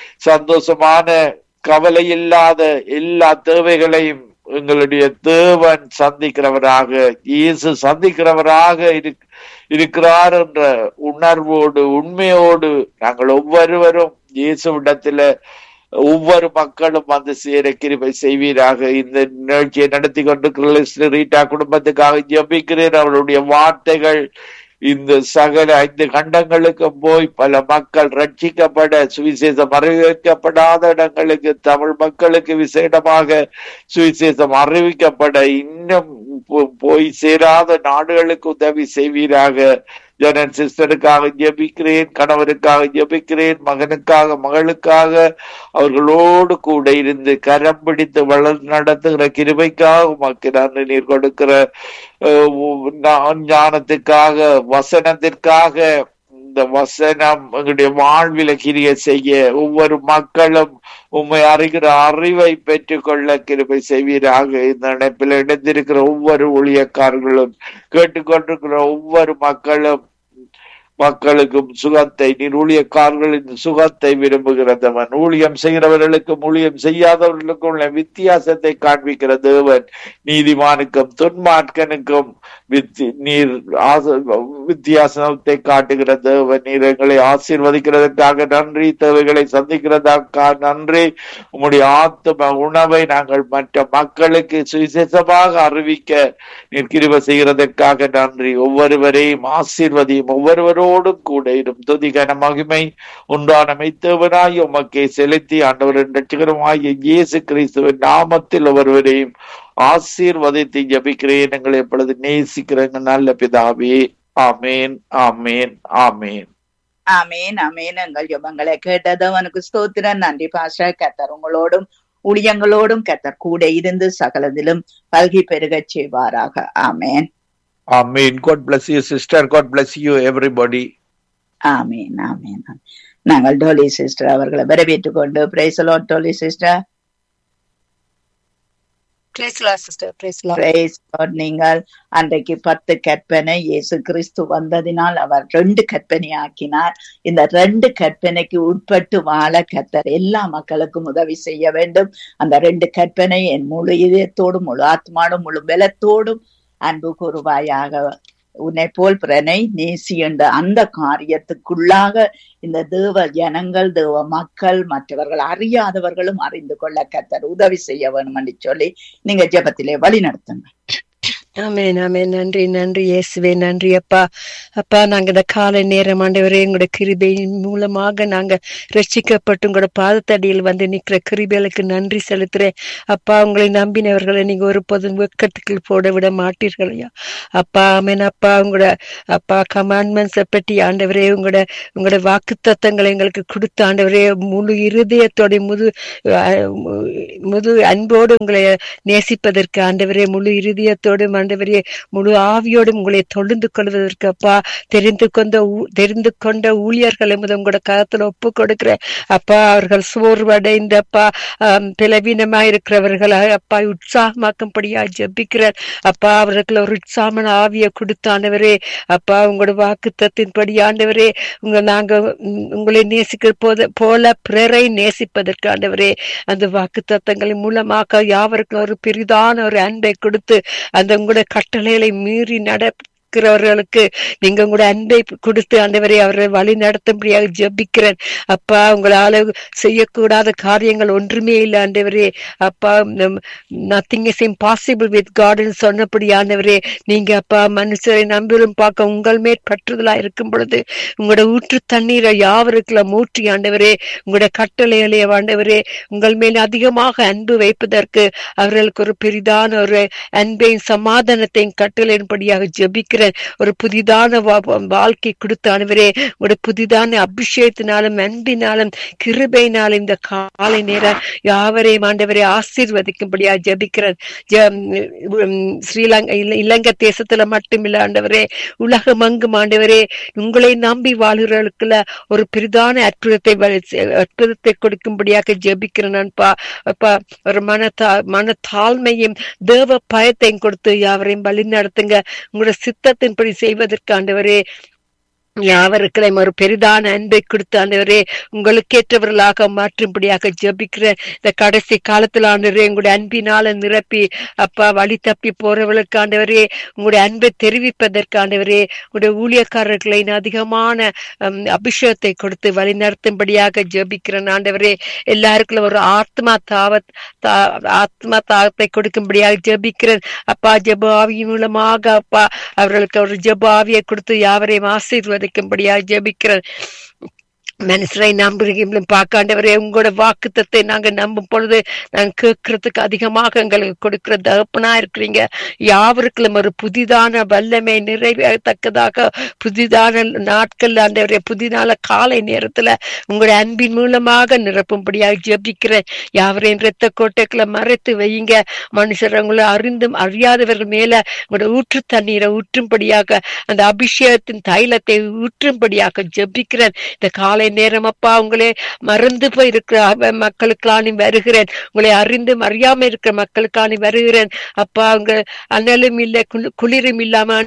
சந்தோஷமான கவலை இல்லாத எல்லா தேவைகளையும் எங்களுடைய தேவன் சந்திக்கிறவராக இயேசு சந்திக்கிறவராக இருக் இருக்கிறார் என்ற உணர்வோடு உண்மையோடு நாங்கள் ஒவ்வொருவரும் இயேசுவிடத்துல ஒவ்வொரு மக்களும் வந்து சேர கிருபை செய்வீராக இந்த நிகழ்ச்சியை நடத்தி கொண்டிருக்கிற ரீட்டா குடும்பத்துக்காக ஜபிக்கிறேன் அவருடைய வார்த்தைகள் இந்த சகல ஐந்து கண்டங்களுக்கு போய் பல மக்கள் ரட்சிக்கப்பட சுவிசேஷம் அறிவிக்கப்படாத இடங்களுக்கு தமிழ் மக்களுக்கு விசேடமாக சுவிசேஷம் அறிவிக்கப்பட இன்னும் போ- போய் சேராத நாடுகளுக்கு உதவி செய்வீராக ஜனன் சிஸ்டருக்காக ஜெபிக்கிறேன் கணவருக்காக ஜெபிக்கிறேன் மகனுக்காக மகளுக்காக அவர்களோடு கூட இருந்து கரம் பிடித்து வளர் நடத்துகிற கிருபைக்காக உமக்கு நன்றி நீர் கொடுக்கிற அஹ், உ- ஞா- ஞானத்துக்காக வசனத்திற்காக இந்த வசனம் எங்களுடைய வாழ்வில கிரிய செய்ய ஒவ்வொரு மக்களும் உம்மை அறிகிற அறிவை பெற்றுக்கொள்ள கிருபை செய்வீராக இந்த இணைப்பில் இணைந்திருக்கிற ஒவ்வொரு ஊழியக்காரர்களும் கேட்டுக்கொண்டிருக்கிற ஒவ்வொரு மக்களும் மக்களுக்கும் சுகத்தை நீர் ஊழியக்காரர்களின் சுகத்தை விரும்புகிற தேவன் ஊழியம் செய்கிறவர்களுக்கும் ஊழியம் செய்யாதவர்களுக்கும் உள்ள வித்தியாசத்தை காண்பிக்கிற தேவன் நீதிமானுக்கும் துன்மார்க்கனுக்கும் வித்தி- நீர் ஆச- வித்தியாசத்தை காட்டுகிற தேவன் நீர் எங்களை ஆசீர்வதிக்கிறதற்காக நன்றி தேவைகளை சந்திக்கிறதற்காக நன்றி உம்முடைய ஆத்தும உணவை நாங்கள் மற்ற மக்களுக்கு சுவிசேஷமாக அறிவிக்க நீர் கிருபை செய்கிறதற்காக நன்றி ஒவ்வொருவரையும் ஆசீர்வதியும் ஒவ்வொருவரோடும் கூட இரும் துதிகன மகிமை உண்டான மெய்த்தவனாய் உமக்கே செலுத்தி ஆண்டவரின் ரட்சகருமாகிய இயேசு கிறிஸ்துவின் நாமத்தில் ஒவ்வொருவரையும் ஆசீர்வதித்து ஜபிக்கிறேன் எங்களை எப்பொழுது நேசிக்கிற எங்கள் நல்ல பிதாவே ஆமேன் ஆமேன் ஆமேன்
ஆமேன் ஆமேன் எங்கள் ஜெபங்களை கேட்டது அவனுக்கு ஸ்தோத்திரம் நன்றி பாஷா கத்தர் உங்களோடும் ஊழியங்களோடும் கத்தர் கூட இருந்து சகலதிலும் பல்கி பெருகச் செய்வாராக ஆமேன்
ஆமேன் God bless you sister God bless you everybody
ஆமேன் ஆமேன் ஆமேன். நாங்கள் டோலி சிஸ்டர் அவர்களை வரவேற்றுக் கொண்டு praise the Lord Dolly sister
Praise the Lord, sister. Praise the Lord.
Praise நீங்கள் அன்றைக்கு பத்து கற்பனை இயேசு கிறிஸ்து வந்ததினால் அவர் ரெண்டு கற்பனை ஆக்கினார் இந்த ரெண்டு கற்பனைக்கு உட்பட்டு வாழ கத்தர் எல்லா மக்களுக்கும் உதவி செய்ய வேண்டும் அந்த ரெண்டு கற்பனை என் முழு இதயத்தோடும் முழு ஆத்மாடும் முழு பலத்தோடும் அன்பு கூறுவாயாக உன்னை போல் பிறனை நேசி என்ற அந்த காரியத்துக்குள்ளாக இந்த தேவ ஜனங்கள் தேவ மக்கள் மற்றவர்கள் அறியாதவர்களும் அறிந்து கொள்ள கத்தர் உதவி செய்ய வேணும் என்று சொல்லி நீங்க ஜெபத்திலே வழி நடத்துங்க
ஆமென் ஆமென் நன்றி நன்றி இயேசுவே நன்றி அப்பா அப்பா நாங்க இந்த காலை நேரம் ஆண்டவரே உங்களுடைய கிருபையின் மூலமாக நாங்க ரட்சிக்கப்பட்டு உங்களோட பாதத்தடியில் வந்து நிக்கிற கிருபைகளுக்கு நன்றி செலுத்துறேன் அப்பா உங்களை நம்பினவர்களை நீங்க ஒரு பொதும் வெக்கத்துக்கு போட விட மாட்டீர்களையா அப்பா ஆமென் அப்பா உங்களோட அப்பா கமாண்ட்மெண்ட்ஸை பற்றி ஆண்டவரே உங்களோட உங்களோட வாக்கு தத்தங்களை எங்களுக்கு கொடுத்த ஆண்டவரே முழு இருதயத்தோட முது அஹ், முது அன்போடு உங்களை நேசிப்பதற்கு ஆண்டவரே முழு இருதயத்தோடும் ஆண்டவரே முழு ஆவியோடும் உங்களை தொழுந்து கொள்வதற்கு அப்பா தெரிந்து கொண்ட ஊ- தெரிந்து கொண்ட ஊழியர்களை முதல் உங்களோட கரத்துல ஒப்பு கொடுக்கிற அப்பா அவர்கள் சோர்வடைந்த அப்பா ஆம், பலவீனமா இருக்கிறவர்கள் அப்பா உற்சாகமாக்கும்படியா ஜெபிக்கிறார் அப்பா அவர்கள் ஒரு உற்சாகமான ஆவியை கொடுத்தாண்டவரே அப்பா உங்களோட வாக்கு தத்தின்படி ஆண்டவரே உங்க நாங்க உம், உங்களை நேசிக்கிற போத போல பிறரை நேசிப்பதற்கு ஆண்டவரே அந்த வாக்கு தத்தங்களின் மூலமாக யாவருக்கும் ஒரு பெரிதான ஒரு அன்பை கொடுத்து அந்த உங்களுடைய கட்டளைகளை மீறி நட இருக்கிறவர்களுக்கு நீங்க உங்களோட அன்பை கொடுத்து ஆண்டவரை அவரை வழி நடத்தும்படியாக ஜெபிக்கிறேன் அப்பா உங்களால செய்யக்கூடாத காரியங்கள் ஒன்றுமே இல்லை ஆண்டவரே அப்பா நத்திங் இஸ் இம்பாசிபிள் வித் காட்னு சொன்னபடி ஆண்டவரே நீங்க அப்பா மனுஷரை நம்பிலும் பார்க்க உங்கள் மேற் பற்றுதலா இருக்கும் பொழுது உங்களோட ஊற்று தண்ணீரை யாவருக்குள்ள மூற்றி ஆண்டவரே உங்களோட கட்டளைகளை ஆண்டவரே உங்கள் மேல் அதிகமாக அன்பு வைப்பதற்கு அவர்களுக்கு ஒரு பெரிதான ஒரு அன்பையும் சமாதானத்தையும் கட்டளையின்படியாக ஜெபிக்கிறேன் ஒரு புதிதான வா- வா- வாழ்க்கை கொடுத்த ஆண்டவரே உங்களுடைய புதிதான அபிஷேகத்தினாலும் அன்பினாலும் கிருபையினாலும் இந்த காலை நேரம் யாவரையும் ஆண்டவரை ஆசீர்வதிக்கும்படியா ஜெபிக்கிறேன் ஜெ- உம், ஸ்ரீலங்கா இல- இலங்கை தேசத்துல மட்டுமில்ல ஆண்டவரே உலகம் அங்கும் ஆண்டவரே உங்களை நம்பி வாழ்கிறவர்களுக்குள்ள ஒரு பெரிதான அற்புதத்தை வ- அற்புதத்தை கொடுக்கும்படியாக ஜெபிக்கிறேன் நான்ப்பா அப்பா ஒரு மனத்தா மன தாழ்மையும் தேவ பயத்தையும் கொடுத்து யாவரையும் வழி நடத்துங்க உங்களோட சித்தத்தின்படி செய்வதற்கு ஆண்டவரே யாவருக்களையும் ஒரு பெரிதான அன்பை கொடுத்து ஆண்டவரே உங்களுக்கேற்றவர்களாக மாற்றும்படியாக ஜெபிக்கிறேன் இந்த கடைசி காலத்துல ஆண்டவரே உங்களுடைய அன்பினால நிரப்பி அப்பா வழி தப்பி போறவர்களுக்கு ஆண்டவரே உங்களுடைய அன்பை தெரிவிப்பதற்கு ஆண்டவரே உங்களுடைய ஊழியக்காரர்களை இன்னும் அதிகமான ஹம், அபிஷேகத்தை கொடுத்து வழி நடத்தும்படியாக ஜெபிக்கிறேன் ஆண்டவரே எல்லாருக்குள்ள ஒரு ஆத்மா தாவத் தா- ஆத்மா தாகத்தை கொடுக்கும்படியாக ஜெபிக்கிறேன் அப்பா ஜெப ஆவியின் மூலமாக அப்பா அவர்களுக்கு ஒரு ஜெப ஆவியை கொடுத்து யாவரையும் ஆசீர்வதிக்கும்படியாக ஜெபிக்கிறேன் மனுஷரை நம்புகிறீங்களும் பார்க்காண்டவரே உங்களோட வாக்குத்தத்தை நாங்க நம்பும் பொழுது நாங்க கேட்கறதுக்கு அதிகமாக எங்களுக்கு கொடுக்கிற தகப்பனா இருக்கிறீங்க யாவருக்கும் ஒரு புதிதான வல்லமை நிறைவேறத்தக்கதாக புதிதான நாட்கள் ஆண்டவரே புதிதான காலை நேரத்துல உங்களுடைய அன்பின் மூலமாக நிரப்பும்படியாக ஜெபிக்கிறேன் யாவரையும் இரத்த கோட்டைக்குள்ள மறைத்து வையுங்க மனுஷர் உங்களை அறிந்தும் அறியாதவர்கள் மேல உங்களோட ஊற்று தண்ணீரை ஊற்றும்படியாக அந்த அபிஷேகத்தின் தைலத்தை ஊற்றும்படியாக ஜெபிக்கிறேன் இந்த காலை நேரம் அப்பா உங்களே மறந்து போயிருக்கிற அவ- மக்களுக்கான வருகிறேன் உங்களை அறிந்தும் அறியாம இருக்கிற மக்களுக்கான வருகிறேன் அப்பா உங்க அனலும் இல்லை குளி- குளிரும் இல்லாம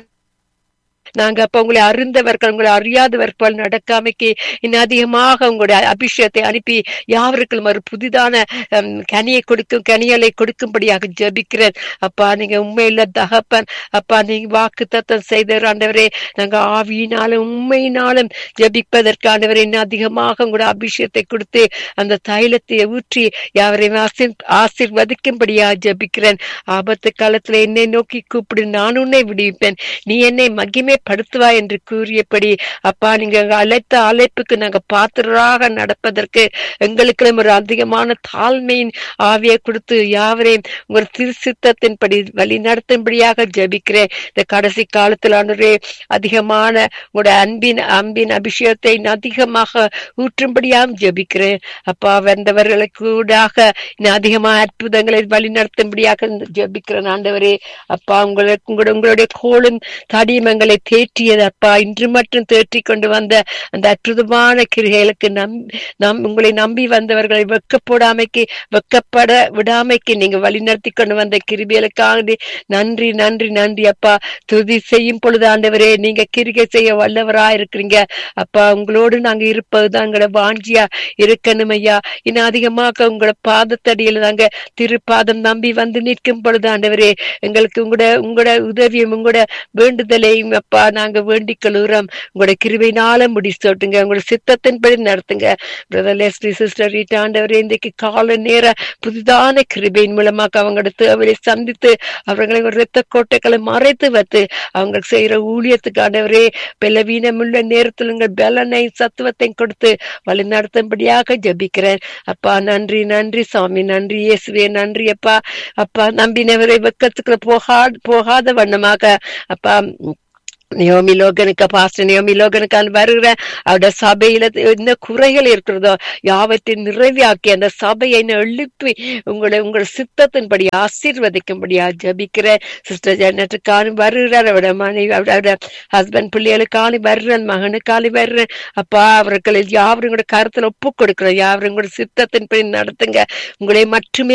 நாங்க அப்ப உங்களை அறிந்தவர்கள் உங்களை அறியாதவர்கள் நடக்காமைக்கு இன்னும் அதிகமாக உங்களுடைய அபிஷேகத்தை அனுப்பி யாவருக்கும் ஒரு புதிதான ஹம், கனியை கொடுக்கும் கனியலை கொடுக்கும்படியாக ஜெபிக்கிறேன் அப்பா நீங்க உண்மையில தகப்பன் அப்பா நீங்க வாக்கு தத்தம் செய்த ஆண்டவரே நாங்க ஆவியினாலும் உண்மையினாலும் ஜெபிப்பதற்கு ஆண்டவரே இன்னும் அதிகமாக உங்களுடைய அபிஷேகத்தை கொடுத்து அந்த தைலத்தை ஊற்றி யாவரையும் ஆசீர் ஆசீர்வதிக்கும்படியாக ஜெபிக்கிறேன் ஆபத்து காலத்துல என்னை நோக்கி கூப்பிடு நான் உன்னை விடுவிப்பேன் நீ என்னை மகிமைப்படுத்துவாய் என்று கூறியபடி அப்பா நீங்க அழைத்த அழைப்புக்கு நாங்க பாத்திரராக நடப்பதற்கு எங்களுக்கு ஒரு அதிகமான தாழ்மையின் ஆவியை கொடுத்து யாவரையும் உங்கள் திருசித்தத்தின்படி வழி நடத்தும்படியாக ஜெபிக்கிறேன் இந்த கடைசி காலத்தில் ஆண்டவரே அதிகமான உங்களுடைய அன்பின் அன்பின் அபிஷேகத்தை இன்னும் அதிகமாக ஊற்றும்படியாகவும் ஜெபிக்கிறேன் அப்பா வந்தவர்களுக்கு கூடாக இன்னும் அதிகமாக அற்புதங்களை வழி நடத்தும்படியாக ஜெபிக்கிறேன் ஆண்டவரே அப்பா உங்களுக்கு உங்களோட உங்களுடைய கோலும் தடிமங்களை தேற்றியது அப்பா இன்று மட்டும் தேற்றி கொண்டு வந்த அந்த அற்புதமான கிரிகைகளுக்கு நம் நம் உங்களை நம்பி வந்தவர்களை வெக்கப்படாமைக்கு வெக்கப்பட விடாமைக்கு நீங்க வழிநடத்தி கொண்டு வந்த கிருபிகளுக்காக நன்றி நன்றி நன்றி அப்பா துதி செய்யும் பொழுது ஆண்டவரே நீங்க கிரிகை செய்ய வல்லவரா இருக்கிறீங்க அப்பா உங்களோடு நாங்க இருப்பதுதான் எங்களோட வாஞ்சியா இருக்கணும் ஐயா இன்னும் அதிகமாக உங்களோட பாதத்தடியில நாங்க திருப்பாதம் நம்பி வந்து நிற்கும் பொழுது ஆண்டவரே எங்களுக்கு உங்களோட உங்களோட உதவியும் உங்களோட வேண்டுதலையும் அப்பா நாங்க வேண்டிக் கொள்கிறோம் உங்களோட கிருபையினால முடிச்சோட்டுங்க உங்களோட சித்தத்தின்படி நடத்துங்க பிரதர் லெஸ்லி சிஸ்டர் ரீட்டா ஆண்டவரே இன்றைக்கு கால நேர புதிதான கிருபையின் மூலமாக அவங்களோட தேவையை சந்தித்து அவர்களை ஒரு இரத்த கோட்டைகளை மறைத்து வைத்து அவங்க செய்யற ஊழியத்துக்கு ஆண்டவரே பலவீனமுள்ள நேரத்தில் உங்கள் பலனை சத்துவத்தையும் கொடுத்து வழி நடத்தும்படியாக ஜபிக்கிறேன் அப்பா நன்றி நன்றி சாமி நன்றி இயேசுவே நன்றி அப்பா அப்பா நம்பினவரை வெக்கத்துக்குள்ள போகா போகாத வண்ணமாக அப்பா நியோமி லோகனுக்கு பாஸ்டர் நியோமி லோகனுக்கு வருகிற அவருடைய சபையில என்ன குறைகள் இருக்கிறதோ யாவற்றையும் நிறைவாக்கி அந்த சபையை எழுப்பி உங்களை உங்கள் சித்தத்தின்படி ஆசீர்வதிக்கும்படியா ஜபிக்கிற சிஸ்டர் ஜன்னட்டுக்கான வருகிறார் அவருடைய மனைவி அவருடைய ஹஸ்பண்ட் பிள்ளைகளுக்கான வர்றேன் மகனுக்கான வர்றேன் அப்பா அவர்களை யாவரும் கூட கருத்துல ஒப்பு கொடுக்கிறோம் யாவரும் கூட சித்தத்தின்படி நடத்துங்க உங்களை மட்டுமே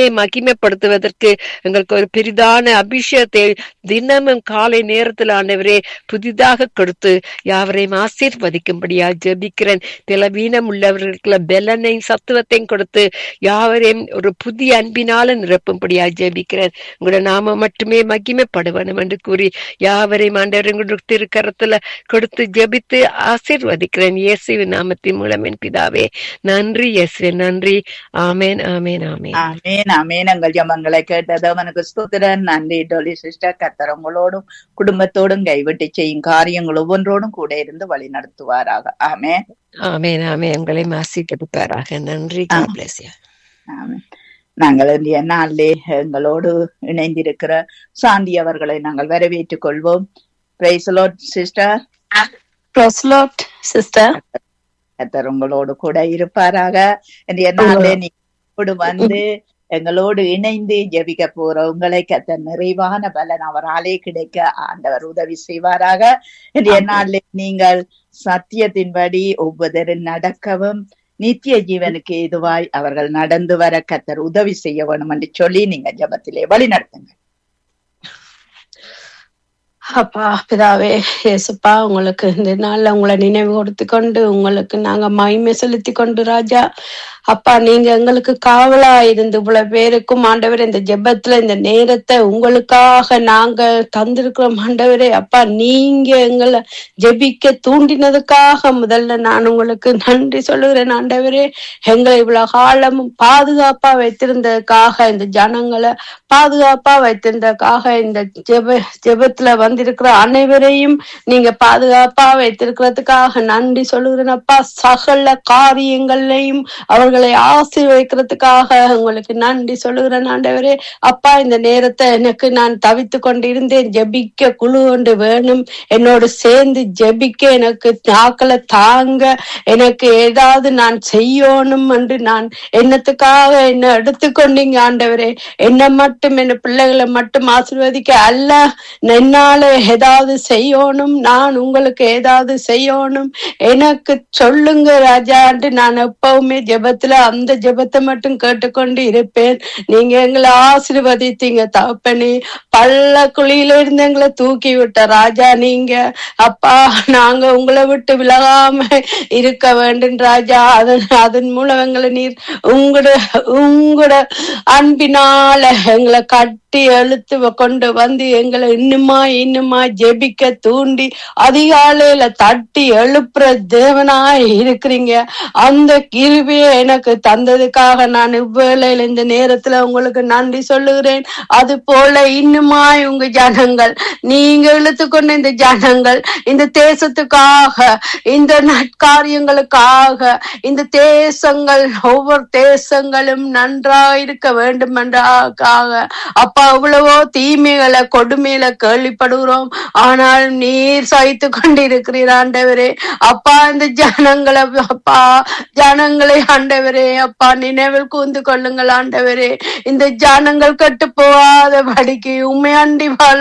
மகிமைப்படுத்துவதற்கு எங்களுக்கு ஒரு பெரிதான அபிஷேகத்தை தினமும் காலை நேரத்தில் ஆண்டவரே புதிய புதிதாக கொடுத்து யாவரையும் ஆசீர்வதிக்கும்படியா ஜெபிக்கிறேன் பலவீனம் உள்ளவர்களுக்கு பலனையும் சத்துவத்தையும் கொடுத்து யாவரையும் ஒரு புதிய அன்பினால நிரப்பும்படியா ஜெபிக்கிறேன் உங்களோட நாம மட்டுமே மகிமைப்படுவனும் என்று கூறி யாவரையும் ஆண்டவர் உங்களுடைய திருக்கரத்துல கொடுத்து ஜெபித்து ஆசீர்வதிக்கிறேன் இயேசுவின் நாமத்தின் மூலம் என் பிதாவே நன்றி இயேசுவே நன்றி ஆமேன் ஆமேன் ஆமேன்
ஆமேன் ஆமேன் எங்கள் ஜெபங்களை கேட்டது அவனுக்கு ஸ்தோத்திரன் நன்றி டொலி சிஸ்டர் கர்த்தர் உங்களோடும் குடும்பத்தோடும் கைவிட்டு செய்யும் காரியங்கள் ஒவ்வொன்றோடும் கூட இருந்து வழி நடத்துவாராக ஆமேன்
ஆமேன் ஆமேன் உங்களை ஆசீர்வதிப்பாராக நன்றி God
ஆமென்.
bless you.
ஆமென். நாங்கள் இன்றைய நாளிலே எங்களோடு இணைந்திருக்கிற சாந்தி அவர்களை நாங்கள் வரவேற்றுக் கொள்வோம் praise sister
Praise Lord, sister.
கர்த்தர் உங்களோடு கூட இருப்பாராக இன்றைய நாளிலே நீங்களோடு வந்து எங்களோடு இணைந்து ஜெபிக்க போற உங்களை கத்த நிறைவான பலன் அவராலே கிடைக்க ஆண்டவர் உதவி செய்வாராக இன்றைய நாளிலே நீங்கள் சத்தியத்தின்படி ஒவ்வொருத்தரும் நடக்கவும் நித்திய ஜீவனுக்கு ஏதுவாய் அவர்கள் நடந்து வர கத்தர் உதவி செய்ய வேணும் என்று சொல்லி நீங்க ஜெபத்திலே வழி நடத்துங்க
அப்பா பிதாவே இயேசுப்பா உங்களுக்கு இந்த நாள்ல உங்களை நினைவு கொடுத்து கொண்டு உங்களுக்கு நாங்க மகிமை செலுத்தி கொண்டு ராஜா அப்பா நீங்க எங்களுக்கு காவலா இருந்து இவ்வளவு பேருக்கும் ஆண்டவர் இந்த ஜெபத்துல இந்த நேரத்தை உங்களுக்காக நாங்க தந்திருக்கிறோம் ஆண்டவரே அப்பா நீங்க எங்களை ஜெபிக்க தூண்டினதுக்காக முதல்ல நான் உங்களுக்கு நன்றி சொல்லுகிறேன் ஆண்டவரே எங்களை இவ்வளவு காலமும் பாதுகாப்பா வைத்திருந்ததுக்காக இந்த ஜனங்களை பாதுகாப்பா வைத்திருந்ததுக்காக இந்த ஜெப ஜெபத்துல வந்திருக்கிற அனைவரையும் நீங்க பாதுகாப்பா வைத்திருக்கிறதுக்காக நன்றி சொல்லுகிறேன் அப்பா சகல காரியங்களையும் அவர்களை ஆசீர்வதிக்கிறதுக்காக உங்களுக்கு நன்றி சொல்லுகிறேன் ஆண்டவரே அப்பா இந்த நேரத்தை எனக்கு நான் தவித்து கொண்டிருந்தேன் ஜெபிக்க குழு ஒன்று வேணும் என்னோடு சேர்ந்து ஜெபிக்க எனக்கு நாக்களை தாங்க எனக்கு ஏதாவது நான் செய்யணும் என்று நான் என்னத்துக்காக என்ன எடுத்துக்கொண்டீங்க ஆண்டவரே என்ன மட்டும் என் பிள்ளைகளை மட்டும் ஆசீர்வதிக்க அல்ல என்னால ஏதாவது செய்யணும் நான் உங்களுக்கு ஏதாவது செய்யணும் எனக்கு சொல்லுங்க ராஜான்ட்டு நான் எப்பவுமே ஜெபத்துல அந்த ஜெபத்தை மட்டும் கேட்டுக்கொண்டு இருப்பேன் நீங்க எங்களை ஆசீர்வதித்தீங்க தகப்பனே பள்ள குழியில இருந்து எங்களை தூக்கி விட்ட ராஜா நீங்க அப்பா நாங்க உங்களை விட்டு விலகாம இருக்க வேண்டும் ராஜா அதன் அதன் மூலம் எங்களை நீர் உங்களோட உங்களோட அன்பினால எங்களை கட்டி எழுத்து கொண்டு வந்து எங்களை இன்னுமா இன்னுமா ஜெபிக்க தூண்டி அதிகாலையில தட்டி எழுப்புற தேவனாய் இருக்கிறீங்க அந்த கிருபியை எனக்கு தந்ததுக்காக நான் இவ்வேளையில இந்த நேரத்துல உங்களுக்கு நன்றி சொல்லுகிறேன் அது போல இன்னுமாய் உங்க ஜனங்கள் நீங்க இழுத்துக்கொண்ட இந்த ஜனங்கள் இந்த தேசத்துக்காக இந்த நற்காரியங்களுக்காக இந்த தேசங்கள் ஒவ்வொரு தேசங்களும் நன்றாய் இருக்க வேண்டும் என்றாக அப்பா எவ்வளவோ தீமைகளை கொடுமையில கேள்விப்படுகிறோம் ஆனால் நீர் சகித்து கொண்டிருக்கிறீர் ஆண்டவரே அப்பா இந்த ஜனங்களை அப்பா ஜனங்களை ஆண்டவரே அப்பா நினைவில் கூந்து கொள்ளுங்கள் ஆண்டவரே இந்த ஜனங்கள் கட்டு போகாத படிக்கு உண்மையாண்டி வாழ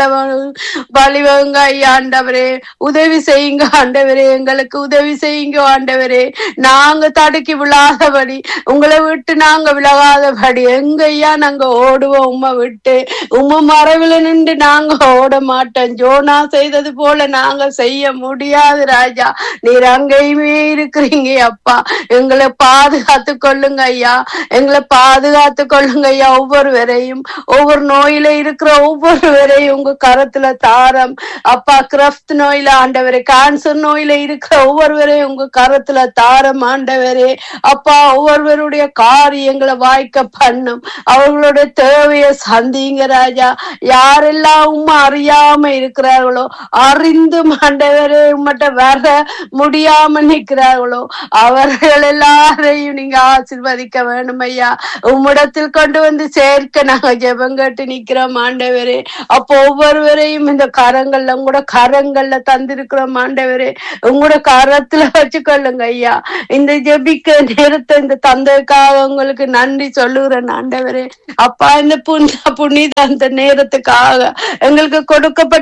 வழிவங்க ஐயா ஆண்டவரே உதவி செய்யுங்க ஆண்டவரே எங்களுக்கு உதவி செய்யுங்க ஆண்டவரே நாங்க தடுக்கி விழாதபடி உங்களை விட்டு நாங்க விலகாதபடி எங்க ஐயா நாங்க ஓடுவோம் உம்மை விட்டு உம்ம மறைவில் நின்று நாங்க ஓட மாட்டோம் ஜோனா செய்தது போல நாங்க செய்ய முடியாது ராஜா நீர் அங்கேயுமே இருக்கிறீங்க அப்பா எங்களை பாதுகாத்து கொள்ளுங்க ஐயா எங்களை பாதுகாத்து கொள்ளுங்க ஐயா ஒவ்வொருவரையும் ஒவ்வொரு நோயில இருக்கிற ஒவ்வொருவரையும் உங்க கரத்துல தாரம் அப்பா கிரஃப்ட் நோயில ஆண்டவரே கேன்சர் நோயில இருக்கிற ஒவ்வொருவரையும் உங்க கரத்துல தாரம் ஆண்டவரே அப்பா ஒவ்வொருவருடைய காரியங்களை வாய்க்க பண்ணும் அவர்களுடைய தேவையை சந்திங்க ராஜா யாரெல்லாம் உண்மை அறியாம இருக்கிறார்களோ அறிந்தும் ஆண்டவரே உம்மட்ட வர முடியாம நிற்கிறார்களோ அவர்கள் எல்லாரையும் நீங்க ஆசிர்வதிக்க வேண்டும் ஐயா உம்மிடத்தில் கொண்டு வந்து சேர்க்க நாங்க ஜெபம் கேட்டு நிக்கிறோம் ஆண்டவரே அப்போ ஒவ்வொருவரையும் இந்த கரங்கள்ல உங்களோட கரங்கள்ல தந்திருக்கிறோம் ஆண்டவரே உங்களோட கரத்துல வச்சுக்கொள்ளுங்க ஐயா இந்த ஜெபிக்க நேரத்தை இந்த தந்தைக்காக உங்களுக்கு நன்றி சொல்லுகிறேன் ஆண்டவரே அப்பா இந்த புனித புனித அந்த நேரத்துக்காக எங்களுக்கு கொடுக்கப்பட்ட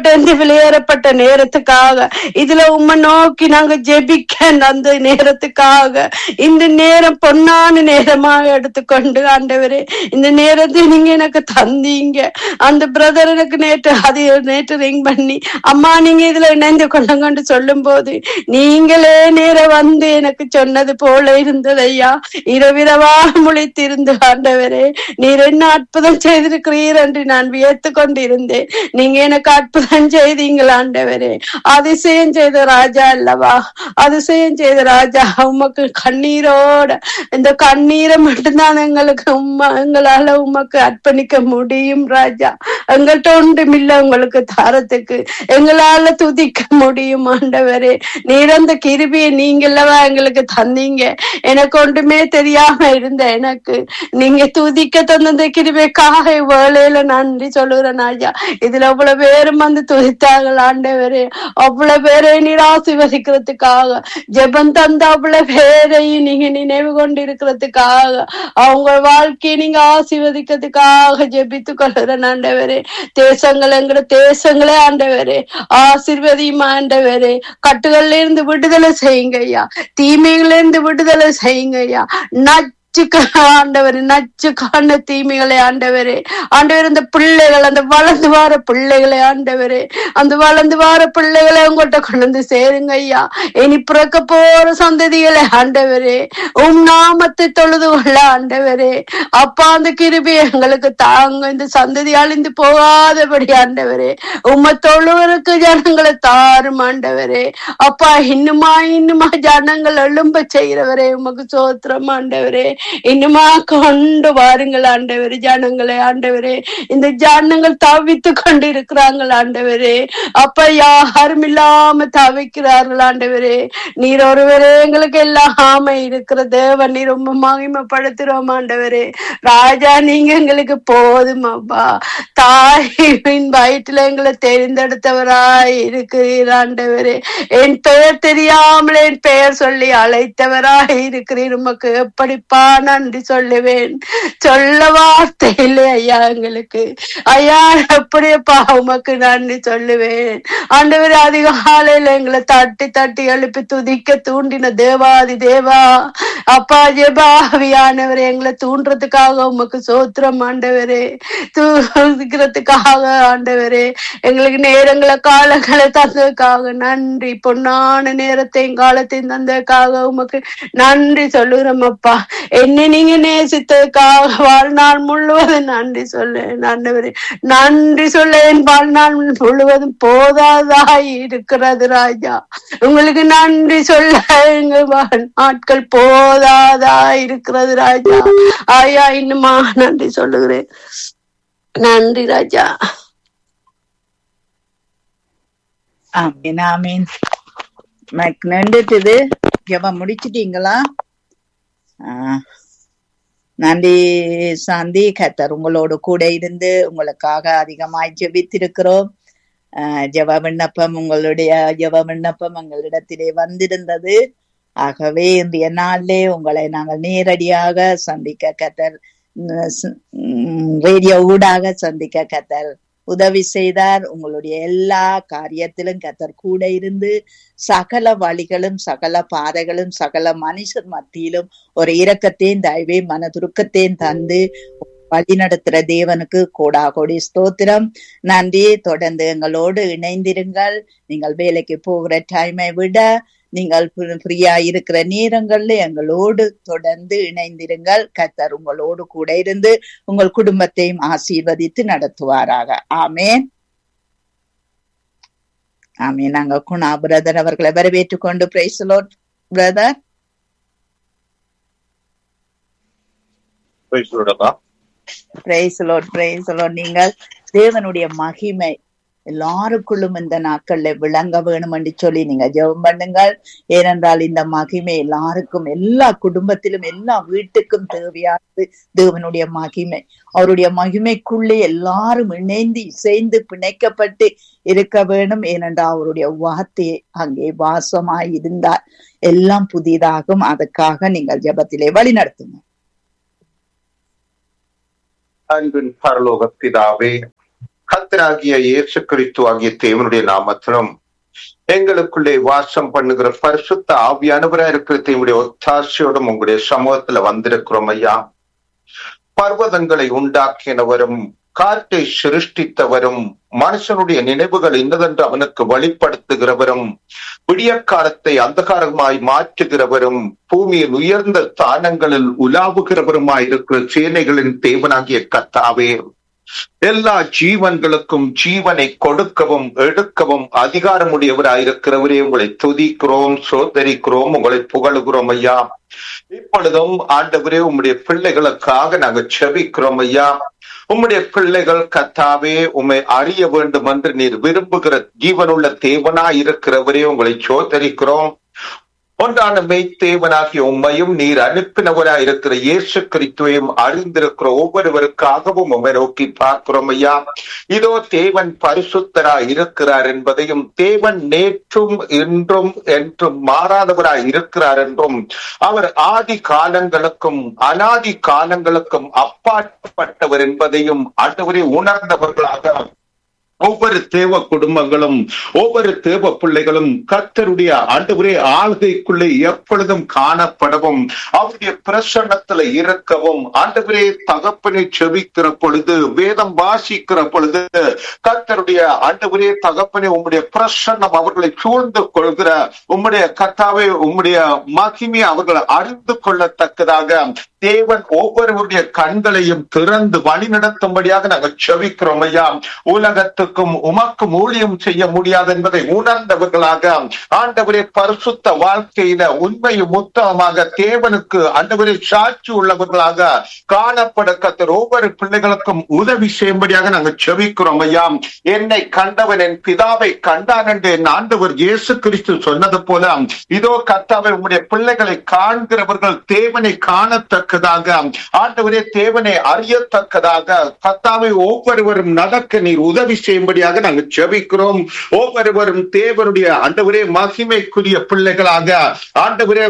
எங்கள்ட்ட இருந்து வெளியேறப்பட்ட நேரத்துக்காக இதுல உம்மை நோக்கி நாங்க ஜெபிக்க அந்த நேரத்துக்காக இந்த நேரம் பொன்னான நேரமாக எடுத்துக்கொண்டு ஆண்டவரே இந்த நேரத்தை நீங்க எனக்கு தந்தீங்க அந்த பிரதர் எனக்கு நேற்று அது நேற்று ரிங் பண்ணி அம்மா நீங்க இதுல இணைந்து கொள்ளுங்கன்னு சொல்லும் போது நீங்களே நேர வந்து எனக்கு சொன்னது போல இருந்தது ஐயா இரவிரவா முழித்திருந்து ஆண்டவரே நீர் என்ன அற்புதம் செய்திருக்கிறீர் என்று நான் வியத்து கொண்டிருந்தேன் நீங்க எனக்கு அற்புதம் செய்தீங்கள் ஆண்டவரே அதிசயம் செய்த ராஜா அல்லவா அதிசயம் செய்த ராஜா உமக்கு கண்ணீரோட இந்த கண்ணீரை மட்டும்தான் எங்களுக்கு உம்மா எங்களால உமக்கு அர்ப்பணிக்க முடியும் ராஜா எங்கள்கிட்ட ஒன்றுமில்ல உங்களுக்கு தாரத்துக்கு எங்களால துதிக்க முடியும் ஆண்டவரே நீர் அந்த கிருபியை நீங்களவா எங்களுக்கு தந்தீங்க எனக்கு ஒன்றுமே தெரியாம இருந்த எனக்கு நீங்க துதிக்க தந்த அந்த கிருபைக்காக வேலையில நன்றி சொல்லுகிறேன் ஐயா இதுல அவ்வளவு பேரும் வந்து துதித்தார்கள் ஆண்டவரே அவ்வளவு பேரை நீர் ஆசீர்வதிக்கிறதுக்காக ஜெபம் தந்த அவ்வளவு பேரையும் நீங்க நினைவு கொண்டு இருக்கிறதுக்காக அவங்க வாழ்க்கையை நீங்க ஆசீர்வதிக்கிறதுக்காக ஜெபித்து கொள்கிறேன் ஆண்டவரே தேசங்கள் எங்கிற தேசங்களே ஆண்டவரே ஆசீர்வதியும் ஆண்டவரே கட்டுகள்ல இருந்து விடுதலை செய்யுங்க ஐயா தீமையில இருந்து விடுதலை செய்யுங்க ஐயா நச்சு ஆண்டவர் நச்சு காண தீமைகளை ஆண்டவரே ஆண்டவர் இந்த பிள்ளைகள் அந்த வளர்ந்து வார பிள்ளைகளை ஆண்டவரே அந்த வளர்ந்து வார பிள்ளைகளை உங்கள்கிட்ட கொண்டு வந்து சேருங்க ஐயா இனி பிறக்க போற சந்ததிகளை ஆண்டவரே உம் நாமத்தை தொழுது கொள்ள ஆண்டவரே அப்பா அந்த கிருபி எங்களுக்கு தாங்க இந்த சந்ததி அழிந்து போகாதபடி ஆண்டவரே உம்மை தொழுவருக்கு ஜனங்களை தாரும் ஆண்டவரே அப்பா இன்னுமா இன்னுமா ஜனங்கள் எழும்ப செய்கிறவரே உமக்கு சோத்திரம் ஆண்டவரே இன்னுமா கொண்டு வாருங்கள் ஆண்டவரே ஜனங்களை ஆண்டவரே இந்த ஜனங்கள் தவித்து கொண்டு இருக்கிறாங்கள் ஆண்டவரே அப்ப யாரும் இல்லாம தவிக்கிறார்கள் ஆண்டவரே நீர் ஒருவரே எங்களுக்கு எல்லாமே இருக்கிற தேவன் நீர் ரொம்ப மகிமைப்படுத்துறோம் ஆண்டவரே ராஜா நீங்க எங்களுக்கு போதும் அப்பா தாயின் வயிற்றுல எங்களை தெரிந்தெடுத்தவராய் இருக்கிறீர் ஆண்டவரே என் பெயர் தெரியாமல் என் பெயர் சொல்லி அழைத்தவராய் இருக்கிறீர் உமக்கு எப்படிப்பா நன்றி சொல்லுவேன் சொல்ல வார்த்தை இல்லை ஐயா எங்களுக்கு ஐயா எப்படியப்பா உமக்கு நன்றி சொல்லுவேன் ஆண்டவர் அதிகாலையில எங்களை தட்டி தட்டி எழுப்பி துதிக்க தூண்டின தேவாதி தேவா அப்பா ஜெபாவியானவரே எங்களை தூண்டுறதுக்காக உமக்கு சோத்திரம் ஆண்டவரே தூக்கிறதுக்காக ஆண்டவரே எங்களுக்கு நேரங்களை காலங்களை தந்ததுக்காக நன்றி பொன்னான நேரத்தையும் காலத்தையும் தந்ததுக்காக உமக்கு நன்றி சொல்லுகிறோம் அப்பா என்னை நீங்க நேசித்ததுக்காக வாழ்நாள் முழுவதும் நன்றி சொல்ல ஆண்டவரே நன்றி சொல்ல என் வாழ்நாள் முழுவதும் போதாதாய் இருக்கிறது ராஜா உங்களுக்கு நன்றி சொல்ல எங்க வாழ் நாட்கள் போதாதா இருக்கிறது ராஜா ஐயா இன்னுமா நன்றி சொல்லுகிறேன் நன்றி ராஜா
ஆமீன் ஆமீன் எனக்கு நண்டுட்டுது ஜெபம் முடிச்சிட்டீங்களா ஆ. நன்றி சாந்தி கத்தர் உங்களோடு கூட இருந்து உங்களுக்காக அதிகமாய் ஜெபித்திருக்கிறோம் ஆஹ் ஜெப விண்ணப்பம் உங்களுடைய ஜெப விண்ணப்பம் எங்களிடத்திலே வந்திருந்தது ஆகவே இன்றைய நாளிலே உங்களை நாங்கள் நேரடியாக சந்திக்க கத்தர் ரேடியோ ஊடாக சந்திக்க கத்தர் உதவி செய்தார் உங்களுடைய எல்லா காரியத்திலும் கத்தர் கூட இருந்து சகல வழிகளும் சகல பாதைகளும் சகல மனுஷர் மத்தியிலும் ஒரு இரக்கத்தையும் தயவே மனதுருக்கத்தையும் தந்து வழி நடத்துற தேவனுக்கு கோடா கோடி ஸ்தோத்திரம் நன்றி தொடர்ந்து எங்களோடு இணைந்திருங்கள் நீங்கள் வேலைக்கு போகிற டைமை விட நீங்கள் ஃப்ரீயா இருக்கிற நேரங்கள்ல எங்களோடு தொடர்ந்து இணைந்திருங்கள் கத்தர் உங்களோடு கூட இருந்து உங்கள் குடும்பத்தையும் ஆசீர்வதித்து நடத்துவாராக ஆமேன் ஆமேன் நாங்க குணா பிரதர் அவர்களை வரவேற்றுக் கொண்டு பிரைசலோட் பிரதர் பிரைசலோட் பிரைசலோட் நீங்கள் தேவனுடைய மகிமை எல்லாருக்குள்ளும் இந்த நாட்கள்ல விளங்க வேணும் என்று சொல்லி நீங்க ஜெபம் பண்ணுங்கள் ஏனென்றால் இந்த மகிமை எல்லாருக்கும் எல்லா குடும்பத்திலும் எல்லா வீட்டுக்கும் தேவையானது தேவனுடைய மகிமை அவருடைய மகிமைக்குள்ளே எல்லாரும் இணைந்து இசைந்து பிணைக்கப்பட்டு இருக்க வேணும் ஏனென்றால் அவருடைய வார்த்தையை அங்கே வாசமாய் இருந்தால் எல்லாம் புதிதாகும் அதுக்காக நீங்கள் ஜெபத்திலே வழி நடத்துங்க
அன்பின் பரலோக பிதாவே கத்தராகிய இயேசு கிறிஸ்து ஆகிய தேவனுடைய நாமத்திலும் எங்களுக்குள்ளே வாசம் பண்ணுகிற பரிசுத்த ஆவியானவரா இருக்கிற தேவனுடைய ஒத்தாசையோடும் உங்களுடைய சமூகத்துல வந்திருக்கிறோம் ஐயா பர்வதங்களை உண்டாக்கினவரும் காற்றை சிருஷ்டித்தவரும் மனுஷனுடைய நினைவுகள் இன்னதென்று அவனுக்கு வெளிப்படுத்துகிறவரும் விடிய காலத்தை அந்தகாரமாய் மாற்றுகிறவரும் பூமியில் உயர்ந்த ஸ்தானங்களில் உலாவுகிறவருமாய் இருக்கிற சேனைகளின் தேவனாகிய கத்தாவே எல்லா ஜீவன்களுக்கும் ஜீவனை கொடுக்கவும் எடுக்கவும் அதிகாரமுடையவராயிருக்கிறவரே உங்களை துதிக்கிறோம் சோதரிக்கிறோம் உங்களை புகழுகிறோம் ஐயா இப்பொழுதும் ஆண்டவரே உம்முடைய பிள்ளைகளுக்காக நாங்கள் செபிக்கிறோம் ஐயா உம்முடைய பிள்ளைகள் கத்தாவே உம்மை அறிய வேண்டும் என்று நீர் விரும்புகிற ஜீவனுள்ள தேவனா இருக்கிறவரே உங்களை சோதரிக்கிறோம் ஒன்றான மெய்த்தேவனாகிய உண்மையும் நீர் அனுப்பினவராய் இருக்கிற இயேசு கிறிஸ்துவையும் அறிந்திருக்கிற ஒவ்வொருவருக்காகவும் உண்மை நோக்கி பார்க்கிறோம் ஐயா இதோ தேவன் பரிசுத்தராய் இருக்கிறார் என்பதையும் தேவன் நேற்றும் இன்றும் என்றும் மாறாதவராய் இருக்கிறார் என்றும் அவர் ஆதி காலங்களுக்கும் அனாதி காலங்களுக்கும் அப்பாற்பட்டவர் என்பதையும் ஆண்டவரை உணர்ந்தவர்களாக ஒவ்வொரு தேவ குடும்பங்களும் ஒவ்வொரு தேவ பிள்ளைகளும் கத்தருடைய ஆண்டவரே ஆளுகைக்குள்ளே எப்பொழுதும் காணப்படவும் அவருடைய பிரசன்னத்துல இருக்கவும் ஆண்டவரே தகப்பனை செபிக்கிற பொழுது வேதம் வாசிக்கிற பொழுது கத்தருடைய ஆண்டவரே தகப்பனை உம்முடைய பிரசன்னம் அவர்களை சூழ்ந்து கொள்கிற உம்முடைய கத்தாவை உம்முடைய மகிமையை அவர்கள் அறிந்து கொள்ளத்தக்கதாக தேவன் ஒவ்வொருவருடைய கண்களையும் திறந்து வழி நடத்தும்படியாக நாங்கள் செவிக்கிறோம் ஐயா உலகத்துக்கும் உமக்கும் ஊழியம் செய்ய முடியாது என்பதை உணர்ந்தவர்களாக ஆண்டவரே பரிசுத்த வாழ்க்கையில உண்மையும் உத்தமமாக தேவனுக்கு ஆண்டவரே சாட்சி உள்ளவர்களாக காணப்பட கத்தர் ஒவ்வொரு பிள்ளைகளுக்கும் உதவி செய்யும்படியாக நாங்கள் செவிக்கிறோம் ஐயா என்னை கண்டவன் என் பிதாவை கண்டான் என்று என் ஆண்டவர் இயேசு கிறிஸ்து சொன்னது போல இதோ கத்தாவை உம்முடைய பிள்ளைகளை காண்கிறவர்கள் தேவனை காணத்தக்கதாக ஆண்டவரே தேவனை அறியத்தக்கதாக கத்தாவை ஒவ்வொருவரும் நடக்க நீர் உதவி செய்யும்படியாக நாங்கள் செபிக்கிறோம் ஒவ்வொருவரும் தேவனுடைய ஆண்டவரே மகிமைக்குரிய பிள்ளைகளாக ஆண்டவரே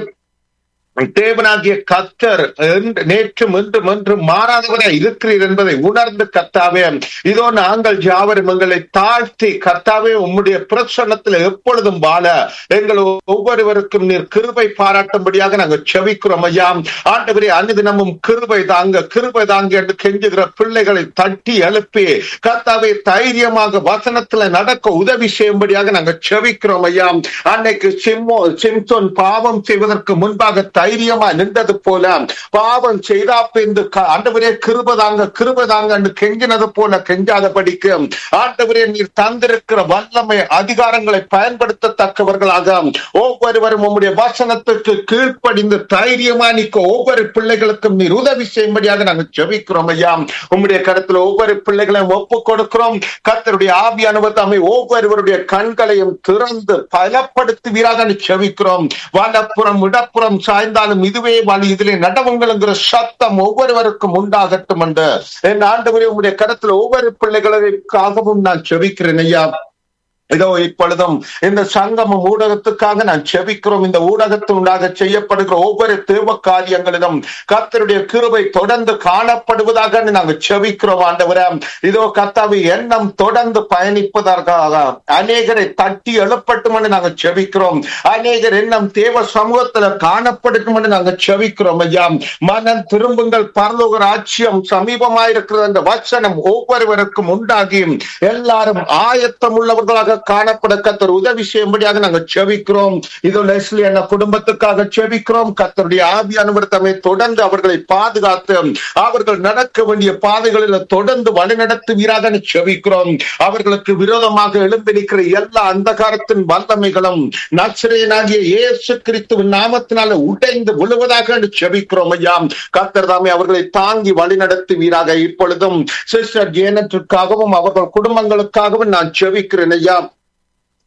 தேவனாகிய கத்தர் என்று- நேற்றும் இன்றும் என்றும் மாறாதவராய் இருக்கிறீர் என்பதை உணர்ந்து கத்தாவே இதோ நாங்கள் யாவரும் எங்களை தாழ்த்தி கத்தாவே உம்முடைய பிரசன்னத்தில் எப்பொழுதும் வாழ எங்கள் ஒவ்வொருவருக்கும் நீர் கிருபை பாராட்டும்படியாக நாங்கள் செவிக்கிறோம் ஐயா ஆண்டவரே அனுதினமும் கிருபை தாங்க கிருபை தாங்க என்று கெஞ்சுகிற பிள்ளைகளை தட்டி எழுப்பி கத்தாவே தைரியமாக வசனத்துல நடக்க உதவி செய்யும்படியாக நாங்கள் செவிக்கிறோம் ஐயா அன்னைக்கு சிம்மோ சிம்சோன் பாவம் செய்வதற்கு முன்பாக தைரியமா நின்றது போல பாவம் செய்தா பின்பு க- ஆண்டவரே கிருபதாங்க கிருபதாங்க என்று கெஞ்சினது போல கெஞ்சாதபடிக்கு ஆண்டவரே நீர் தந்திருக்கிற வல்லமை அதிகாரங்களை பயன்படுத்தத்தக்கவர்களாக ஒவ்வொருவரும் உம்முடைய வசனத்துக்கு கீழ்ப்படிந்து தைரியமா நிற்க ஒவ்வொரு பிள்ளைகளுக்கும் நீர் உதவி செய்யும்படியாக நாங்கள் ஜெபிக்கிறோம் ஐயா உம்முடைய கருத்துல ஒவ்வொரு பிள்ளைகளையும் ஒப்பு கொடுக்கிறோம் கர்த்தருடைய ஆவியானவர் தம்மை ஒவ்வொருவருடைய கண்களையும் திறந்து பலப்படுத்துவீராக செவிக்கிறோம் வலப்புறம் இடப்புறம் சாய்ந்தாலும் இதுவே வழி இதிலே நடவுங்கள்ங்கிற சத்தம் ஒவ்வொருவருக்கும் உண்டாகட்டும் என்று என் ஆண்டவரே உம்முடைய கருத்துல ஒவ்வொரு பிள்ளைகளுக்காகவும் நான் செவிக்கிறேன் ஐயா இதோ இப்பொழுதும் இந்த சங்கமம் ஊடகத்துக்காக நான் செபிக்கிறோம் இந்த ஊடகத்தினுடாக செய்யப்படுகிற ஒவ்வொரு தேவ காரியங்களிலும் கர்த்தருடைய கிருபை தொடர்ந்து காணப்படுவதாக நாங்கள் செபிக்கிறோம் ஆண்டவரே இதோ கர்த்தாவை எண்ணம் தொடர்ந்து பயணிப்பதற்காக அநேகரை தட்டி எழுப்பட்டும் என்று நாங்கள் செபிக்கிறோம் அநேகர் எண்ணம் தேவ சமூகத்துல காணப்படட்டும் என்று நாங்கள் செபிக்கிறோம் ஐயா மனம் திரும்புங்கள் பரலோக ராஜ்யம் சமீபமாயிருக்கிறது என்ற வசனம் ஒவ்வொருவருக்கும் உண்டாகி எல்லாரும் ஆயத்தம் உள்ளவர்களாக காணப்பட கத்தர் உதவி செய்யும்படியாக நாங்கள் செபிக்கிறோம் இது லெஸ்லி என்ற குடும்பத்துக்காக செபிக்கிறோம் கத்தருடைய ஆவியானவர் தம்மை தொடர்ந்து அவர்களை பாதுகாத்து அவர்கள் நடக்க வேண்டிய பாதைகளில் தொடர்ந்து வழிநடத்துவீராக செபிக்கிறோம் அவர்களுக்கு விரோதமாக எழும்பி நிற்கிற எல்லா அந்தகாரத்தின் வல்லமைகளும் நச்சரையனாகிய இயேசு கிறிஸ்துவின் நாமத்தினால உடைந்து விழுவதாக என்று செபிக்கிறோம் ஐயா கர்த்தர் தாமே அவர்களை தாங்கி வழிநடத்துவீராக இப்பொழுதும் சிஸ்டர் ஜேனத்திற்காகவும் அவர்கள் குடும்பங்களுக்காகவும் நான் செபிக்கிறேன் ஐயா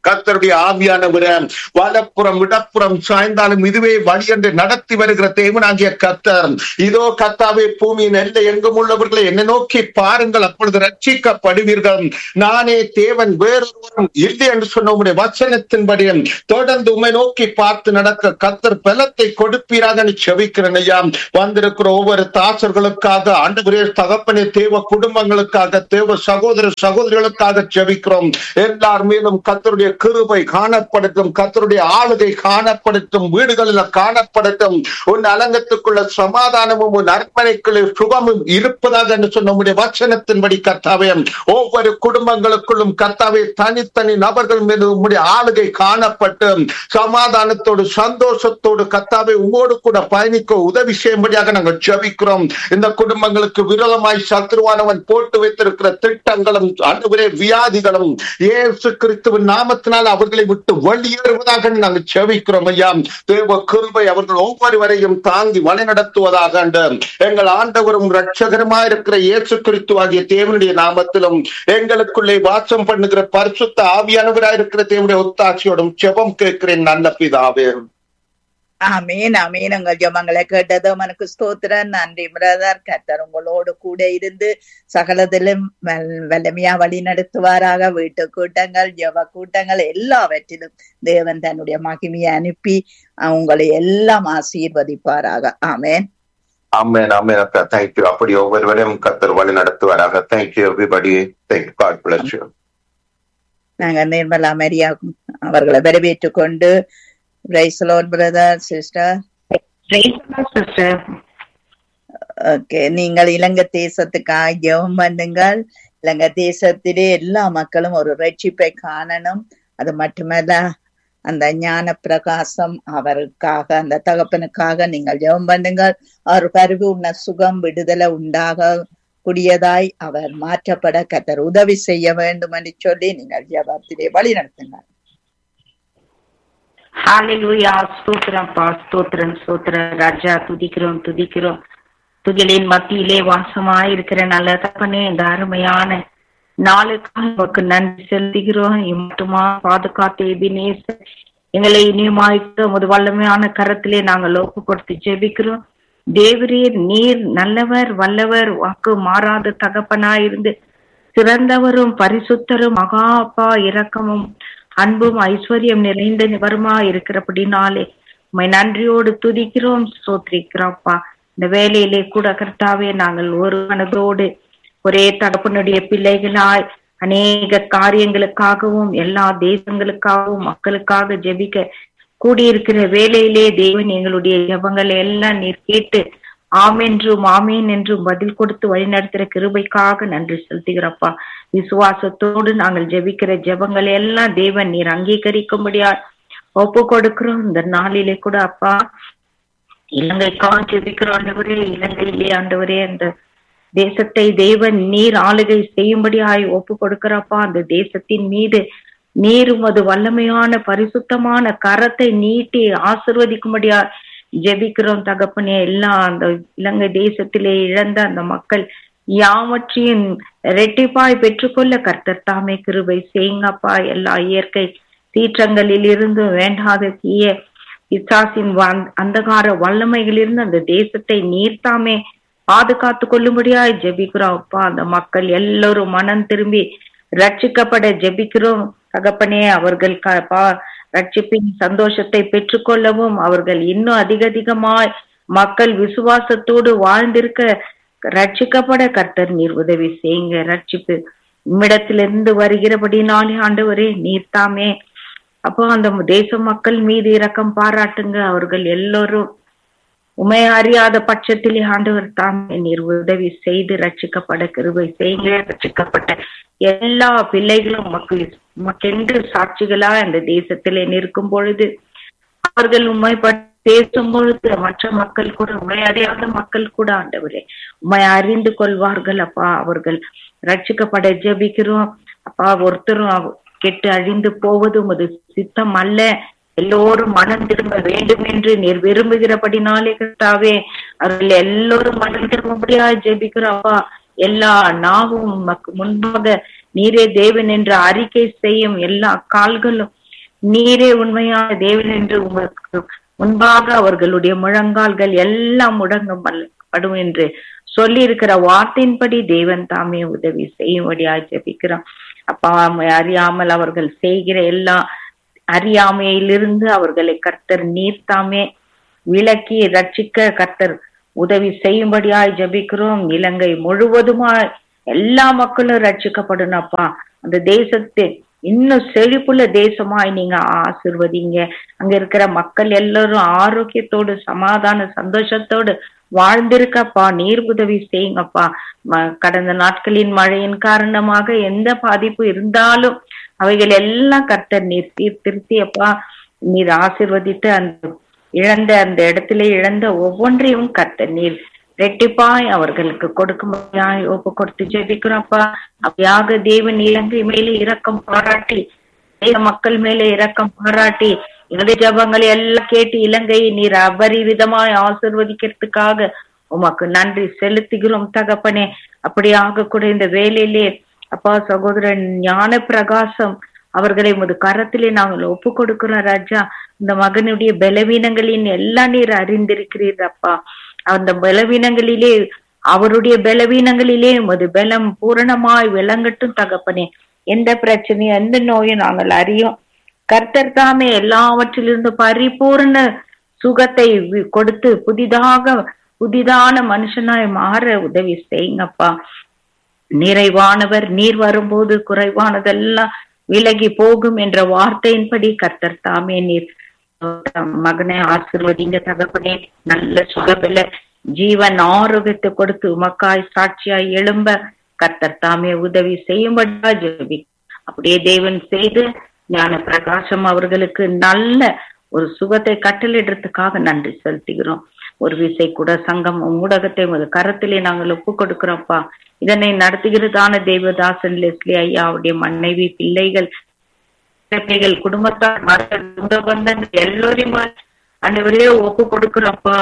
கத்தருடைய ஆவியானவர வலப்புறம் இடப்புறம் சாய்ந்தாலும் இதுவே வழி என்று நடத்தி வருகிற தேவனாகிய கத்தர் இதோ கத்தாவே பூமியின் எல்லை எங்கும் உள்ளவர்களை என்னை நோக்கி பாருங்கள் அப்பொழுது ரட்சிக்கப்படுவீர்கள் நானே தேவன் வேறொருவரும் இல்லை என்று சொன்ன உம்முடைய வச்சனத்தின்படி தொடர்ந்து உம்மை நோக்கி பார்த்து நடக்க கத்தர் பலத்தை கொடுப்பீராக நீ செவிக்கிறேன் ஐயா வந்திருக்கிற ஒவ்வொரு தாசர்களுக்காக ஆண்டவரே தகப்பனே தேவ குடும்பங்களுக்காக தேவ சகோதர சகோதரிகளுக்காக செவிக்கிறோம் எல்லார் மீதும் கத்தருடைய கிருபை காணப்படட்டும் கத்தருடைய ஆளுகை காணப்படட்டும் வீடுகளில் காணப்படட்டும் உன் அலங்கத்துக்குள்ள சமாதானமும் உன் அர்ப்பணிக்குள்ள சுகமும் இருப்பதாக என்று சொன்ன உம்முடைய வச்சனத்தின்படி கத்தாவே ஒவ்வொரு குடும்பங்களுக்குள்ளும் கத்தாவே தனித்தனி நபர்கள் மீது உம்முடைய ஆளுகை காணப்பட்டு சமாதானத்தோடு சந்தோஷத்தோடு கத்தாவே உமோடு கூட பயணிக்க உதவி செய்யும்படியாக நாங்கள் ஜெபிக்கிறோம் இந்த குடும்பங்களுக்கு விரோதமாய் சத்ருவானவன் போட்டு வைத்திருக்கிற திட்டங்களும் அன்றுவரே வியாதிகளும் இயேசு கிறிஸ்துவின் நாமத்தினால் அவர்களை விட்டு வெளியேறுவதாக நாங்கள் ஜெபிக்கிறோம் ஐயா தேவ கிருபை அவர்கள் ஒவ்வொருவரையும் தாங்கி வழிநடத்துவதாக எங்கள் ஆண்டவரும் ரட்சகரமா இருக்கிற இயேசு கிறிஸ்து ஆகிய தேவனுடைய நாமத்திலும் எங்களுக்குள்ளே வாசம் பண்ணுகிற பரிசுத்த ஆவியானவராய் இருக்கிற தேவனுடைய ஒத்தாட்சியோடும் ஜெபம் கேட்கிறேன் நல்ல பிதாவே
ஆமீன் ஆமீன் உங்கள் ஜெபங்களை கேட்டதும் எனக்கு ஸ்தோத்திரம் நன்றி பிரதர் கர்த்தர் உங்களோடு கூட இருந்து சகலத்திலும் வல்- வல்லமையா வழி நடத்துவாராக வீட்டு கூட்டங்கள் ஜெப கூட்டங்கள் எல்லாவற்றிலும் தேவன் தன்னுடைய மகிமையை அனுப்பி அஹ், உங்களை எல்லாம் ஆசீர்வதிப்பாராக ஆமேன்
Amen, amen. அக்கா தேங்க்யூ அப்படி ஒவ்வொருவரையும் கத்தர் வழி நடத்துவாராக thank you everybody thank God bless you
நாங்க நிர்மலா மரியா அவர்களை வரவேற்றுக் கொண்டு பிரதர் சிஸ்டர்
சிஸ்டர்
ஓகே நீங்கள் இலங்கை தேசத்துக்காக ஜெபம் பண்ணுங்கள் இலங்கை தேசத்திலே எல்லா மக்களும் ஒரு ரட்சிப்பை காணணும் அது மட்டுமல்ல அந்த ஞான பிரகாசம் அவருக்காக அந்த தகப்பனுக்காக நீங்கள் ஜெபம் பண்ணுங்கள் அவர் பரிபூர்ண சுகம் விடுதலை உண்டாக கூடியதாய் அவர் மாற்றப்பட கத்தர் உதவி செய்ய வேண்டும் என்று சொல்லி நீங்கள் ஜெபத்திலே வழி நடத்துங்கள்
ஹalleluya ஸ்தோத்திரம் பா ஸ்தோத்திரம் ஸ்தோத்திர ராஜா துதிக்கிறோம் துதிக்கிறோம் துதிகளின் மத்தியிலே வாசமாய் இருக்கிற நல்ல தப்பனே இந்த அருமையான நாளுக்காக உமக்கு நன்றி செலுத்துகிறோம் இம்மட்டுமா பாதுகாத்த எபினேச எங்களை இனியுமாய்க்கு உமது வல்லமையான கரத்திலே நாங்கள் ஒப்பு கொடுத்து ஜெபிக்கிறோம் தேவரீர் நீர் நல்லவர் வல்லவர் வாக்கு மாறாத தகப்பனாயிருந்து சிறந்தவரும் பரிசுத்தரும் மகா அப்பா இரக்கமும் அன்பும் ஐஸ்வர்யம் நிறைந்த நிவருமா இருக்கிறபடினாலே உம்மை நன்றியோடு துதிக்கிறோம் ஸ்தோத்திரிக்கிறோம்ப்பா இந்த வேலையிலே கூட கர்த்தாவே நாங்கள் ஒரு மனதோடு ஒரே தகப்பனுடைய பிள்ளைகளாய் அநேக காரியங்களுக்காகவும் எல்லா தேசங்களுக்காகவும் மக்களுக்காக ஜெபிக்க கூடியிருக்கிற வேலையிலே தேவன் எங்களுடைய ஜெபங்களை எல்லாம் நீர் கேட்டு ஆமென்றும் ஆமேன் என்றும் பதில் கொடுத்து வழிநடத்துகிற கிருபைக்காக நன்றி செலுத்துகிறப்பா விசுவாசத்தோடு நாங்கள் ஜெபிக்கிற ஜெபங்களை எல்லாம் தேவன் நீர் அங்கீகரிக்கும்படியா ஒப்பு கொடுக்கிறோம் இந்த நாளிலே கூட அப்பா இலங்கைக்காக ஜெபிக்கிறோம் ஆண்டவரே இலங்கையிலே ஆண்டவரே அந்த தேசத்தை தேவன் நீர் ஆளுகை செய்யும்படியாய் ஒப்பு கொடுக்கிறப்பா அந்த தேசத்தின் மீது நீர் உமது வல்லமையான பரிசுத்தமான கரத்தை நீட்டி ஆசிர்வதிக்கும்படியா ஜெபிக்கிறோம் தகப்பனே எல்லாம் அந்த இலங்கை தேசத்திலே இழந்த அந்த மக்கள் யாவற்றையும் ரெட்டிப்பாய் பெற்றுக்கொள்ள கர்த்தர் தாமே கிருபை செய்யுங்கப்பா எல்லா இயற்கை சீற்றங்களில் இருந்து வேண்டாத தீய பிசாசின் வந்- அந்தகார வல்லமைகளிலிருந்து அந்த தேசத்தை நீர்த்தாமே பாதுகாத்து கொள்ளும்படியாய் ஜெபிக்கிறோம் அப்பா அந்த மக்கள் எல்லோரும் மனம் திரும்பி ரட்சிக்கப்பட ஜெபிக்கிறோம் தகப்பனே அவர்கள் க- பா- ரட்சிப்பின் சந்தோஷத்தை பெற்றுக்கொள்ளவும் அவர்கள் இன்னும் அதிக அதிகமாய் மக்கள் விசுவாசத்தோடு வாழ்ந்திருக்க ரட்சிக்கப்பட கர்த்தர் நீர் உதவி செய்யுங்க ரட்சிப்பு உம்மிடத்திலிருந்து வருகிறபடினாலே ஆண்டவரே நீர் தாமே அப்போ அந்த தேச மக்கள் மீது இரக்கம் பாராட்டுங்க அவர்கள் எல்லோரும் உமை அறியாத பட்சத்திலே ஆண்டவர் தாமே நீர் உதவி செய்து ரட்சிக்கப்பட கிருபை செய்யுங்க ரட்சிக்கப்பட்ட எல்லா பிள்ளைகளும் மக்கள் மக்கென்று சாட்சிகளா அந்த தேசத்திலே நிற்கும் பொழுது அவர்கள் உண்மை பேசும் பொழுது மற்ற மக்கள் கூட உண்மை அறியாத மக்கள் கூட ஆண்டவரே உண்மை அறிந்து கொள்வார்கள் அப்பா அவர்கள் ரட்சிக்கப்பட ஜெபிக்கிறோம் அப்பா ஒருத்தரும் அவ- கெட்டு அழிந்து போவது உமது சித்தம் அல்ல எல்லோரும் மனம் திரும்ப வேண்டும் என்று நீர் விரும்புகிறபடினாலே கர்த்தாவே அவர்கள் எல்லோரும் மனம் திரும்பும்படியா ஜெபிக்கிறோம் அப்பா எல்லா நாவும் உமக்கு முன்பாக நீரே தேவன் என்ற அறிக்கை செய்யும் எல்லா கால்களும்
நீரே உண்மையான தேவன் என்று உங்களுக்கு முன்பாக அவர்களுடைய முழங்கால்கள் எல்லாம் முடங்கப்படும் என்று சொல்லி இருக்கிற வார்த்தையின்படி தேவன் தாமே உதவி செய்யும்படியாய் ஜெபிக்கிறோம் அப்பா அறியாமல் அவர்கள் செய்கிற எல்லா அறியாமையிலிருந்து அவர்களை கர்த்தர் நீர் தாமே விளக்கி ரட்சிக்க கர்த்தர் உதவி செய்யும்படியாய் ஜெபிக்கிறோம் இலங்கை முழுவதுமாய் எல்லா மக்களும் ரட்சிக்கப்படணும் அப்பா அந்த தேசத்தை இன்னும் செழிப்புள்ள தேசமாய் நீங்க ஆசிர்வதிங்க அங்க இருக்கிற மக்கள் எல்லாரும் ஆரோக்கியத்தோடு சமாதான சந்தோஷத்தோடு வாழ்ந்திருக்கப்பா நீர் உதவி செய்யுங்கப்பா ம- கடந்த நாட்களின் மழையின் காரணமாக எந்த பாதிப்பு இருந்தாலும் அவைகள் எல்லாம் கர்த்தர் நீர் சீர்திருத்தி அப்பா நீர் ஆசிர்வதித்து அந்த இழந்த அந்த இடத்திலே இழந்த ஒவ்வொன்றையும் கர்த்தர் நீர் ரெட்டிப்பாய் அவர்களுக்கு கொடுக்கும்படியாய் ஒப்பு கொடுத்து ஜெபிக்கிறோம்ப்பா அப்படியாக தேவன் இலங்கை மேலே இரக்கம் பாராட்டி தேச மக்கள் மேலே இரக்கம் பாராட்டி என்னுடைய ஜபங்களை எல்லாம் கேட்டு இலங்கையை நீர் அபரிவிதமாய் ஆசிர்வதிக்கிறதுக்காக உமக்கு நன்றி செலுத்துகிறோம் தகப்பனே அப்படியாக கூட இந்த வேலையிலே அப்பா சகோதரன் ஞான பிரகாசம் அவர்களை உமது கரத்திலே நாங்கள் ஒப்பு கொடுக்கிறோம் ராஜா இந்த மகனுடைய பலவீனங்களின் எல்லாம் நீர் அறிந்திருக்கிறீர் அப்பா அந்த பலவீனங்களிலே அவருடைய பலவீனங்களிலே உமது பலம் பூரணமாய் விளங்கட்டும் தகப்பனே எந்த பிரச்சனையும் எந்த நோயும் நாங்கள் அறியோம் கர்த்தர் தாமே எல்லாவற்றிலிருந்து பரிபூர்ண சுகத்தை வி- கொடுத்து புதிதாக புதிதான மனுஷனாய் மாற உதவி செய்யுங்கப்பா நிறைவானவர் நீர் வரும்போது குறைவானதெல்லாம் விலகி போகும் என்ற வார்த்தையின்படி கர்த்தர் தாமே நீர் அஹ், மகனை ஆசிர்வதிங்க தகப்பனே நல்ல சுகபல ஜீவன் ஆரோக்கியத்தை கொடுத்து உமக்காய் சாட்சியாய் எழும்ப கர்த்தர் தாமே உதவி செய்யும்படியா ஜெபி அப்படியே தேவன் செய்து ஞான பிரகாசம் அவர்களுக்கு நல்ல ஒரு சுகத்தை கட்டளிடுறதுக்காக நன்றி செலுத்துகிறோம் ஒரு விசை கூட சங்கம் ஊடகத்தை உமது கரத்திலே நாங்கள் ஒப்பு கொடுக்கிறோம்ப்பா இதனை நடத்துகிறதான தேவதாசன் லெஸ்லி ஐயா அவருடைய மனைவி பிள்ளைகள் பிள்ளைகள் குடும்பத்தார் மற்ற சொந்த பந்தங்கள் எல்லோரையும் அனைவரையே ஒப்பு கொடுக்கிறோம்ப்பா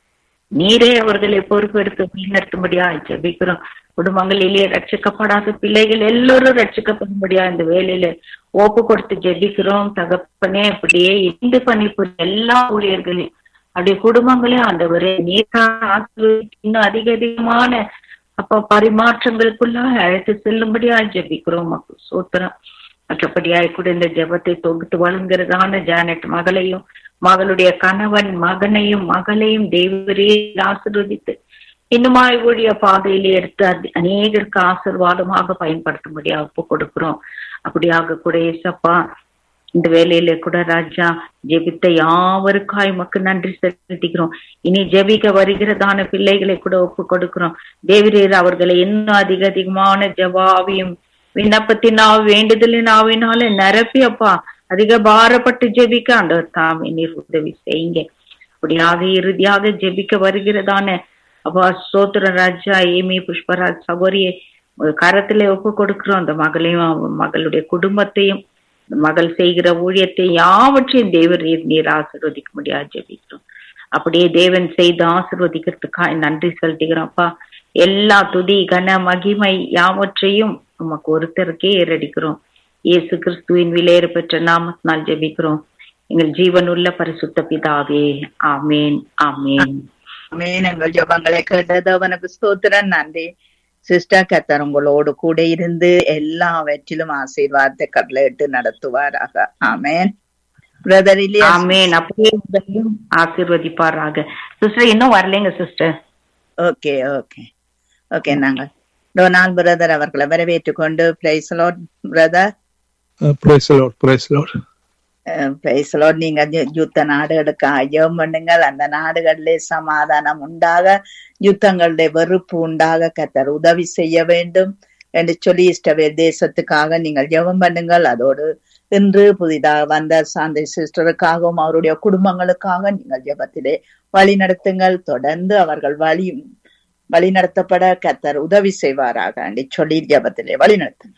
நீரே அவர்களை பொறுப்பெடுத்து வழிநடத்தும்படியா ஜெபிக்கிறோம் குடும்பங்களிலே ரட்சிக்கப்படாத பிள்ளைகள் எல்லோரும் ரட்சிக்கப்படும்படியா இந்த வேலையில ஒப்பு கொடுத்து ஜெபிக்கிறோம் தகப்பனே அப்படியே இந்து பணிப்பு எல்லா ஊழியர்களையும் அப்படியே குடும்பங்களையும் ஆண்டவரே நீதான் ஆசீர்வதித்து இன்னும் அதிக அதிகமான அப்ப பரிமாற்றங்களுக்குள்ள அழைத்து செல்லும்படியா ஜெபிக்கிறோம் உமக்கு சோத்திரம் மற்றபடியாய் கூட இந்த ஜெபத்தை தொகுத்து வழங்குறதான ஜானட் மகளையும் மகளுடைய கணவன் மகனையும் மகளையும் தேவரே ஆசீர்வதித்து இன்னுமாய் ஊழிய பாதையிலே எடுத்து அது அநேகருக்கு ஆசீர்வாதமாக பயன்படுத்தும்படியா ஒப்பு கொடுக்கிறோம் அப்படியாக கூட ஏசப்பா இந்த வேலையில கூட ராஜா ஜெபித்த யாவருக்காய் மக்கு நன்றி செலுத்திக்கிறோம் இனி ஜெபிக்க வருகிறதான பிள்ளைகளை கூட ஒப்பு கொடுக்கிறோம் தேவரீர் அவர்களை இன்னும் அதிக அதிகமான ஜவாவியும் விண்ணப்பத்தினாவ வேண்டுதலினாவினால நிரப்பி அப்பா அதிக பாரப்பட்டு ஜெபிக்க ஆண்டவர் தாமே நீர் உதவி செய்யுங்க அப்படியாக இறுதியாக ஜெபிக்க வருகிறதான அப்பா சோத்திர ராஜா ஏமி புஷ்பராஜ் சகோரியை ஒரு கரத்திலே ஒப்பு கொடுக்கிறோம் அந்த மகளையும் அவ மகளுடைய குடும்பத்தையும் அந்த மகள் செய்கிற ஊழியத்தை யாவற்றையும் தேவர் நீர் நீர் ஆசீர்வதிக்க முடியாது ஜெபிக்கிறோம் அப்படியே தேவன் செய்து ஆசீர்வதிக்கிறதுக்காக நன்றி செலுத்துகிறோம்ப்பா எல்லா துதி கன மகிமை யாவற்றையும் உமக்கு ஒருத்தருக்கே ஏறடிக்கிறோம் இயேசு கிறிஸ்துவின் விலையேற பெற்ற நாமத்தினால் ஜெபிக்கிறோம் எங்கள் ஜீவனுள்ள பரிசுத்த பிதாவே ஆமேன் ஆமேன்
ஆமென். எங்கள் ஜெபங்களை கேட்டது அவனுக்கு ஸ்தோத்திரம் நன்றி சிஸ்டர் கத்தர் உங்களோடு கூட இருந்து எல்லாவற்றிலும் ஆசீர்வாதத்தை கடலிட்டு நடத்துவாராக ஆமென் பிரதர் இல்லையா
ஆமேன் அப்படியே உங்களையும் ஆசீர்வதிப்பாராக சிஸ்டர் இன்னும் வரலைங்க சிஸ்டர்
ஓகே ஓகே ஓகே நாங்கள் டொனால்ட் பிரதர் அவர்களை வரவேற்றுக் கொண்டு praise Lord brother
praise Lord praise Lord
praise Lord நீங்க யு- யுத்த நாடுகளுக்கு ஐயம் பண்ணுங்கள் அந்த நாடுகளிலே சமாதானம் உண்டாக யுத்தங்களுடைய வெறுப்பு உண்டாக கத்தர் உதவி செய்ய வேண்டும் என்று சொல்லி இஷ்டவேல் தேசத்துக்காக நீங்கள் ஜெபம் பண்ணுங்கள் அதோடு இன்று புதிதாக வந்த சாந்தை சிஸ்டருக்காகவும் அவருடைய குடும்பங்களுக்காக நீங்கள் ஜெபத்திலே வழி நடத்துங்கள் தொடர்ந்து அவர்கள் வழி வழி நடத்தப்பட கத்தர் உதவி செய்வாராக என்று சொல்லி ஜெபத்திலே வழி நடத்துங்கள்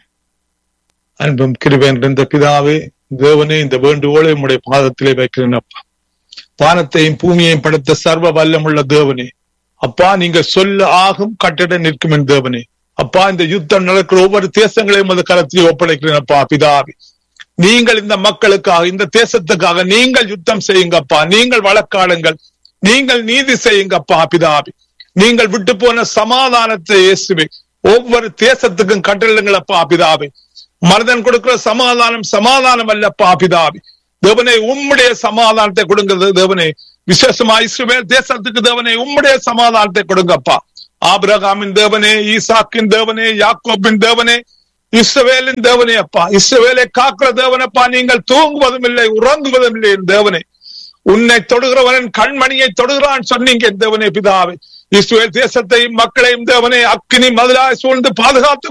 அன்பும் கிருபேன் இருந்த பிதாவே தேவனே இந்த வேண்டுகோளை உம்முடைய பாதத்திலே வைக்கிறேன் அப்பா வானத்தையும் பூமியையும் படைத்த சர்வ வல்லமுள்ள தேவனே அப்பா நீங்க சொல்ல ஆகும் கட்டிட நிற்கும் என் தேவனே அப்பா இந்த யுத்தம் நடக்கிற ஒவ்வொரு தேசங்களையும் அது கரத்திலே ஒப்படைக்கிறேன் அப்பா பிதாவே நீங்கள் இந்த மக்களுக்காக இந்த தேசத்துக்காக நீங்கள் யுத்தம் செய்யுங்கப்பா நீங்கள் வழக்காடுங்கள் நீங்கள் நீதி செய்யுங்கப்பா பிதாபி நீங்கள் விட்டு போன சமாதானத்தை இயேசுவே ஒவ்வொரு தேசத்துக்கும் கட்டளுங்களப்பா பிதாபி மனிதன் கொடுக்கிற சமாதானம் சமாதானம் அல்லப்பா பிதாபி தேவனே உம்முடைய சமாதானத்தை கொடுங்க தேவனே விசேஷமா இஸ்ரவேல் தேசத்துக்கு தேவனே உம்முடைய சமாதானத்தை கொடுங்கப்பா ஆபிரகாமின் தேவனே ஈசாக்கின் தேவனே யாக்கோபின் தேவனே இஸ்ரவேலின் தேவனே அப்பா இஸ்ரவேலை காக்கிற தேவனப்பா நீங்கள் தூங்குவதும் இல்லை உறங்குவதும் இல்லை என் தேவனே உன்னை தொடுகிறவன் கண்மணியை தொடுகிறான் சொன்னீங்க என் தேவனே பிதாவே இஸ்ரேல் தேசத்தையும் மக்களையும் தேவனே அக்கினி மதிலாய் சூழ்ந்து பாதுகாத்து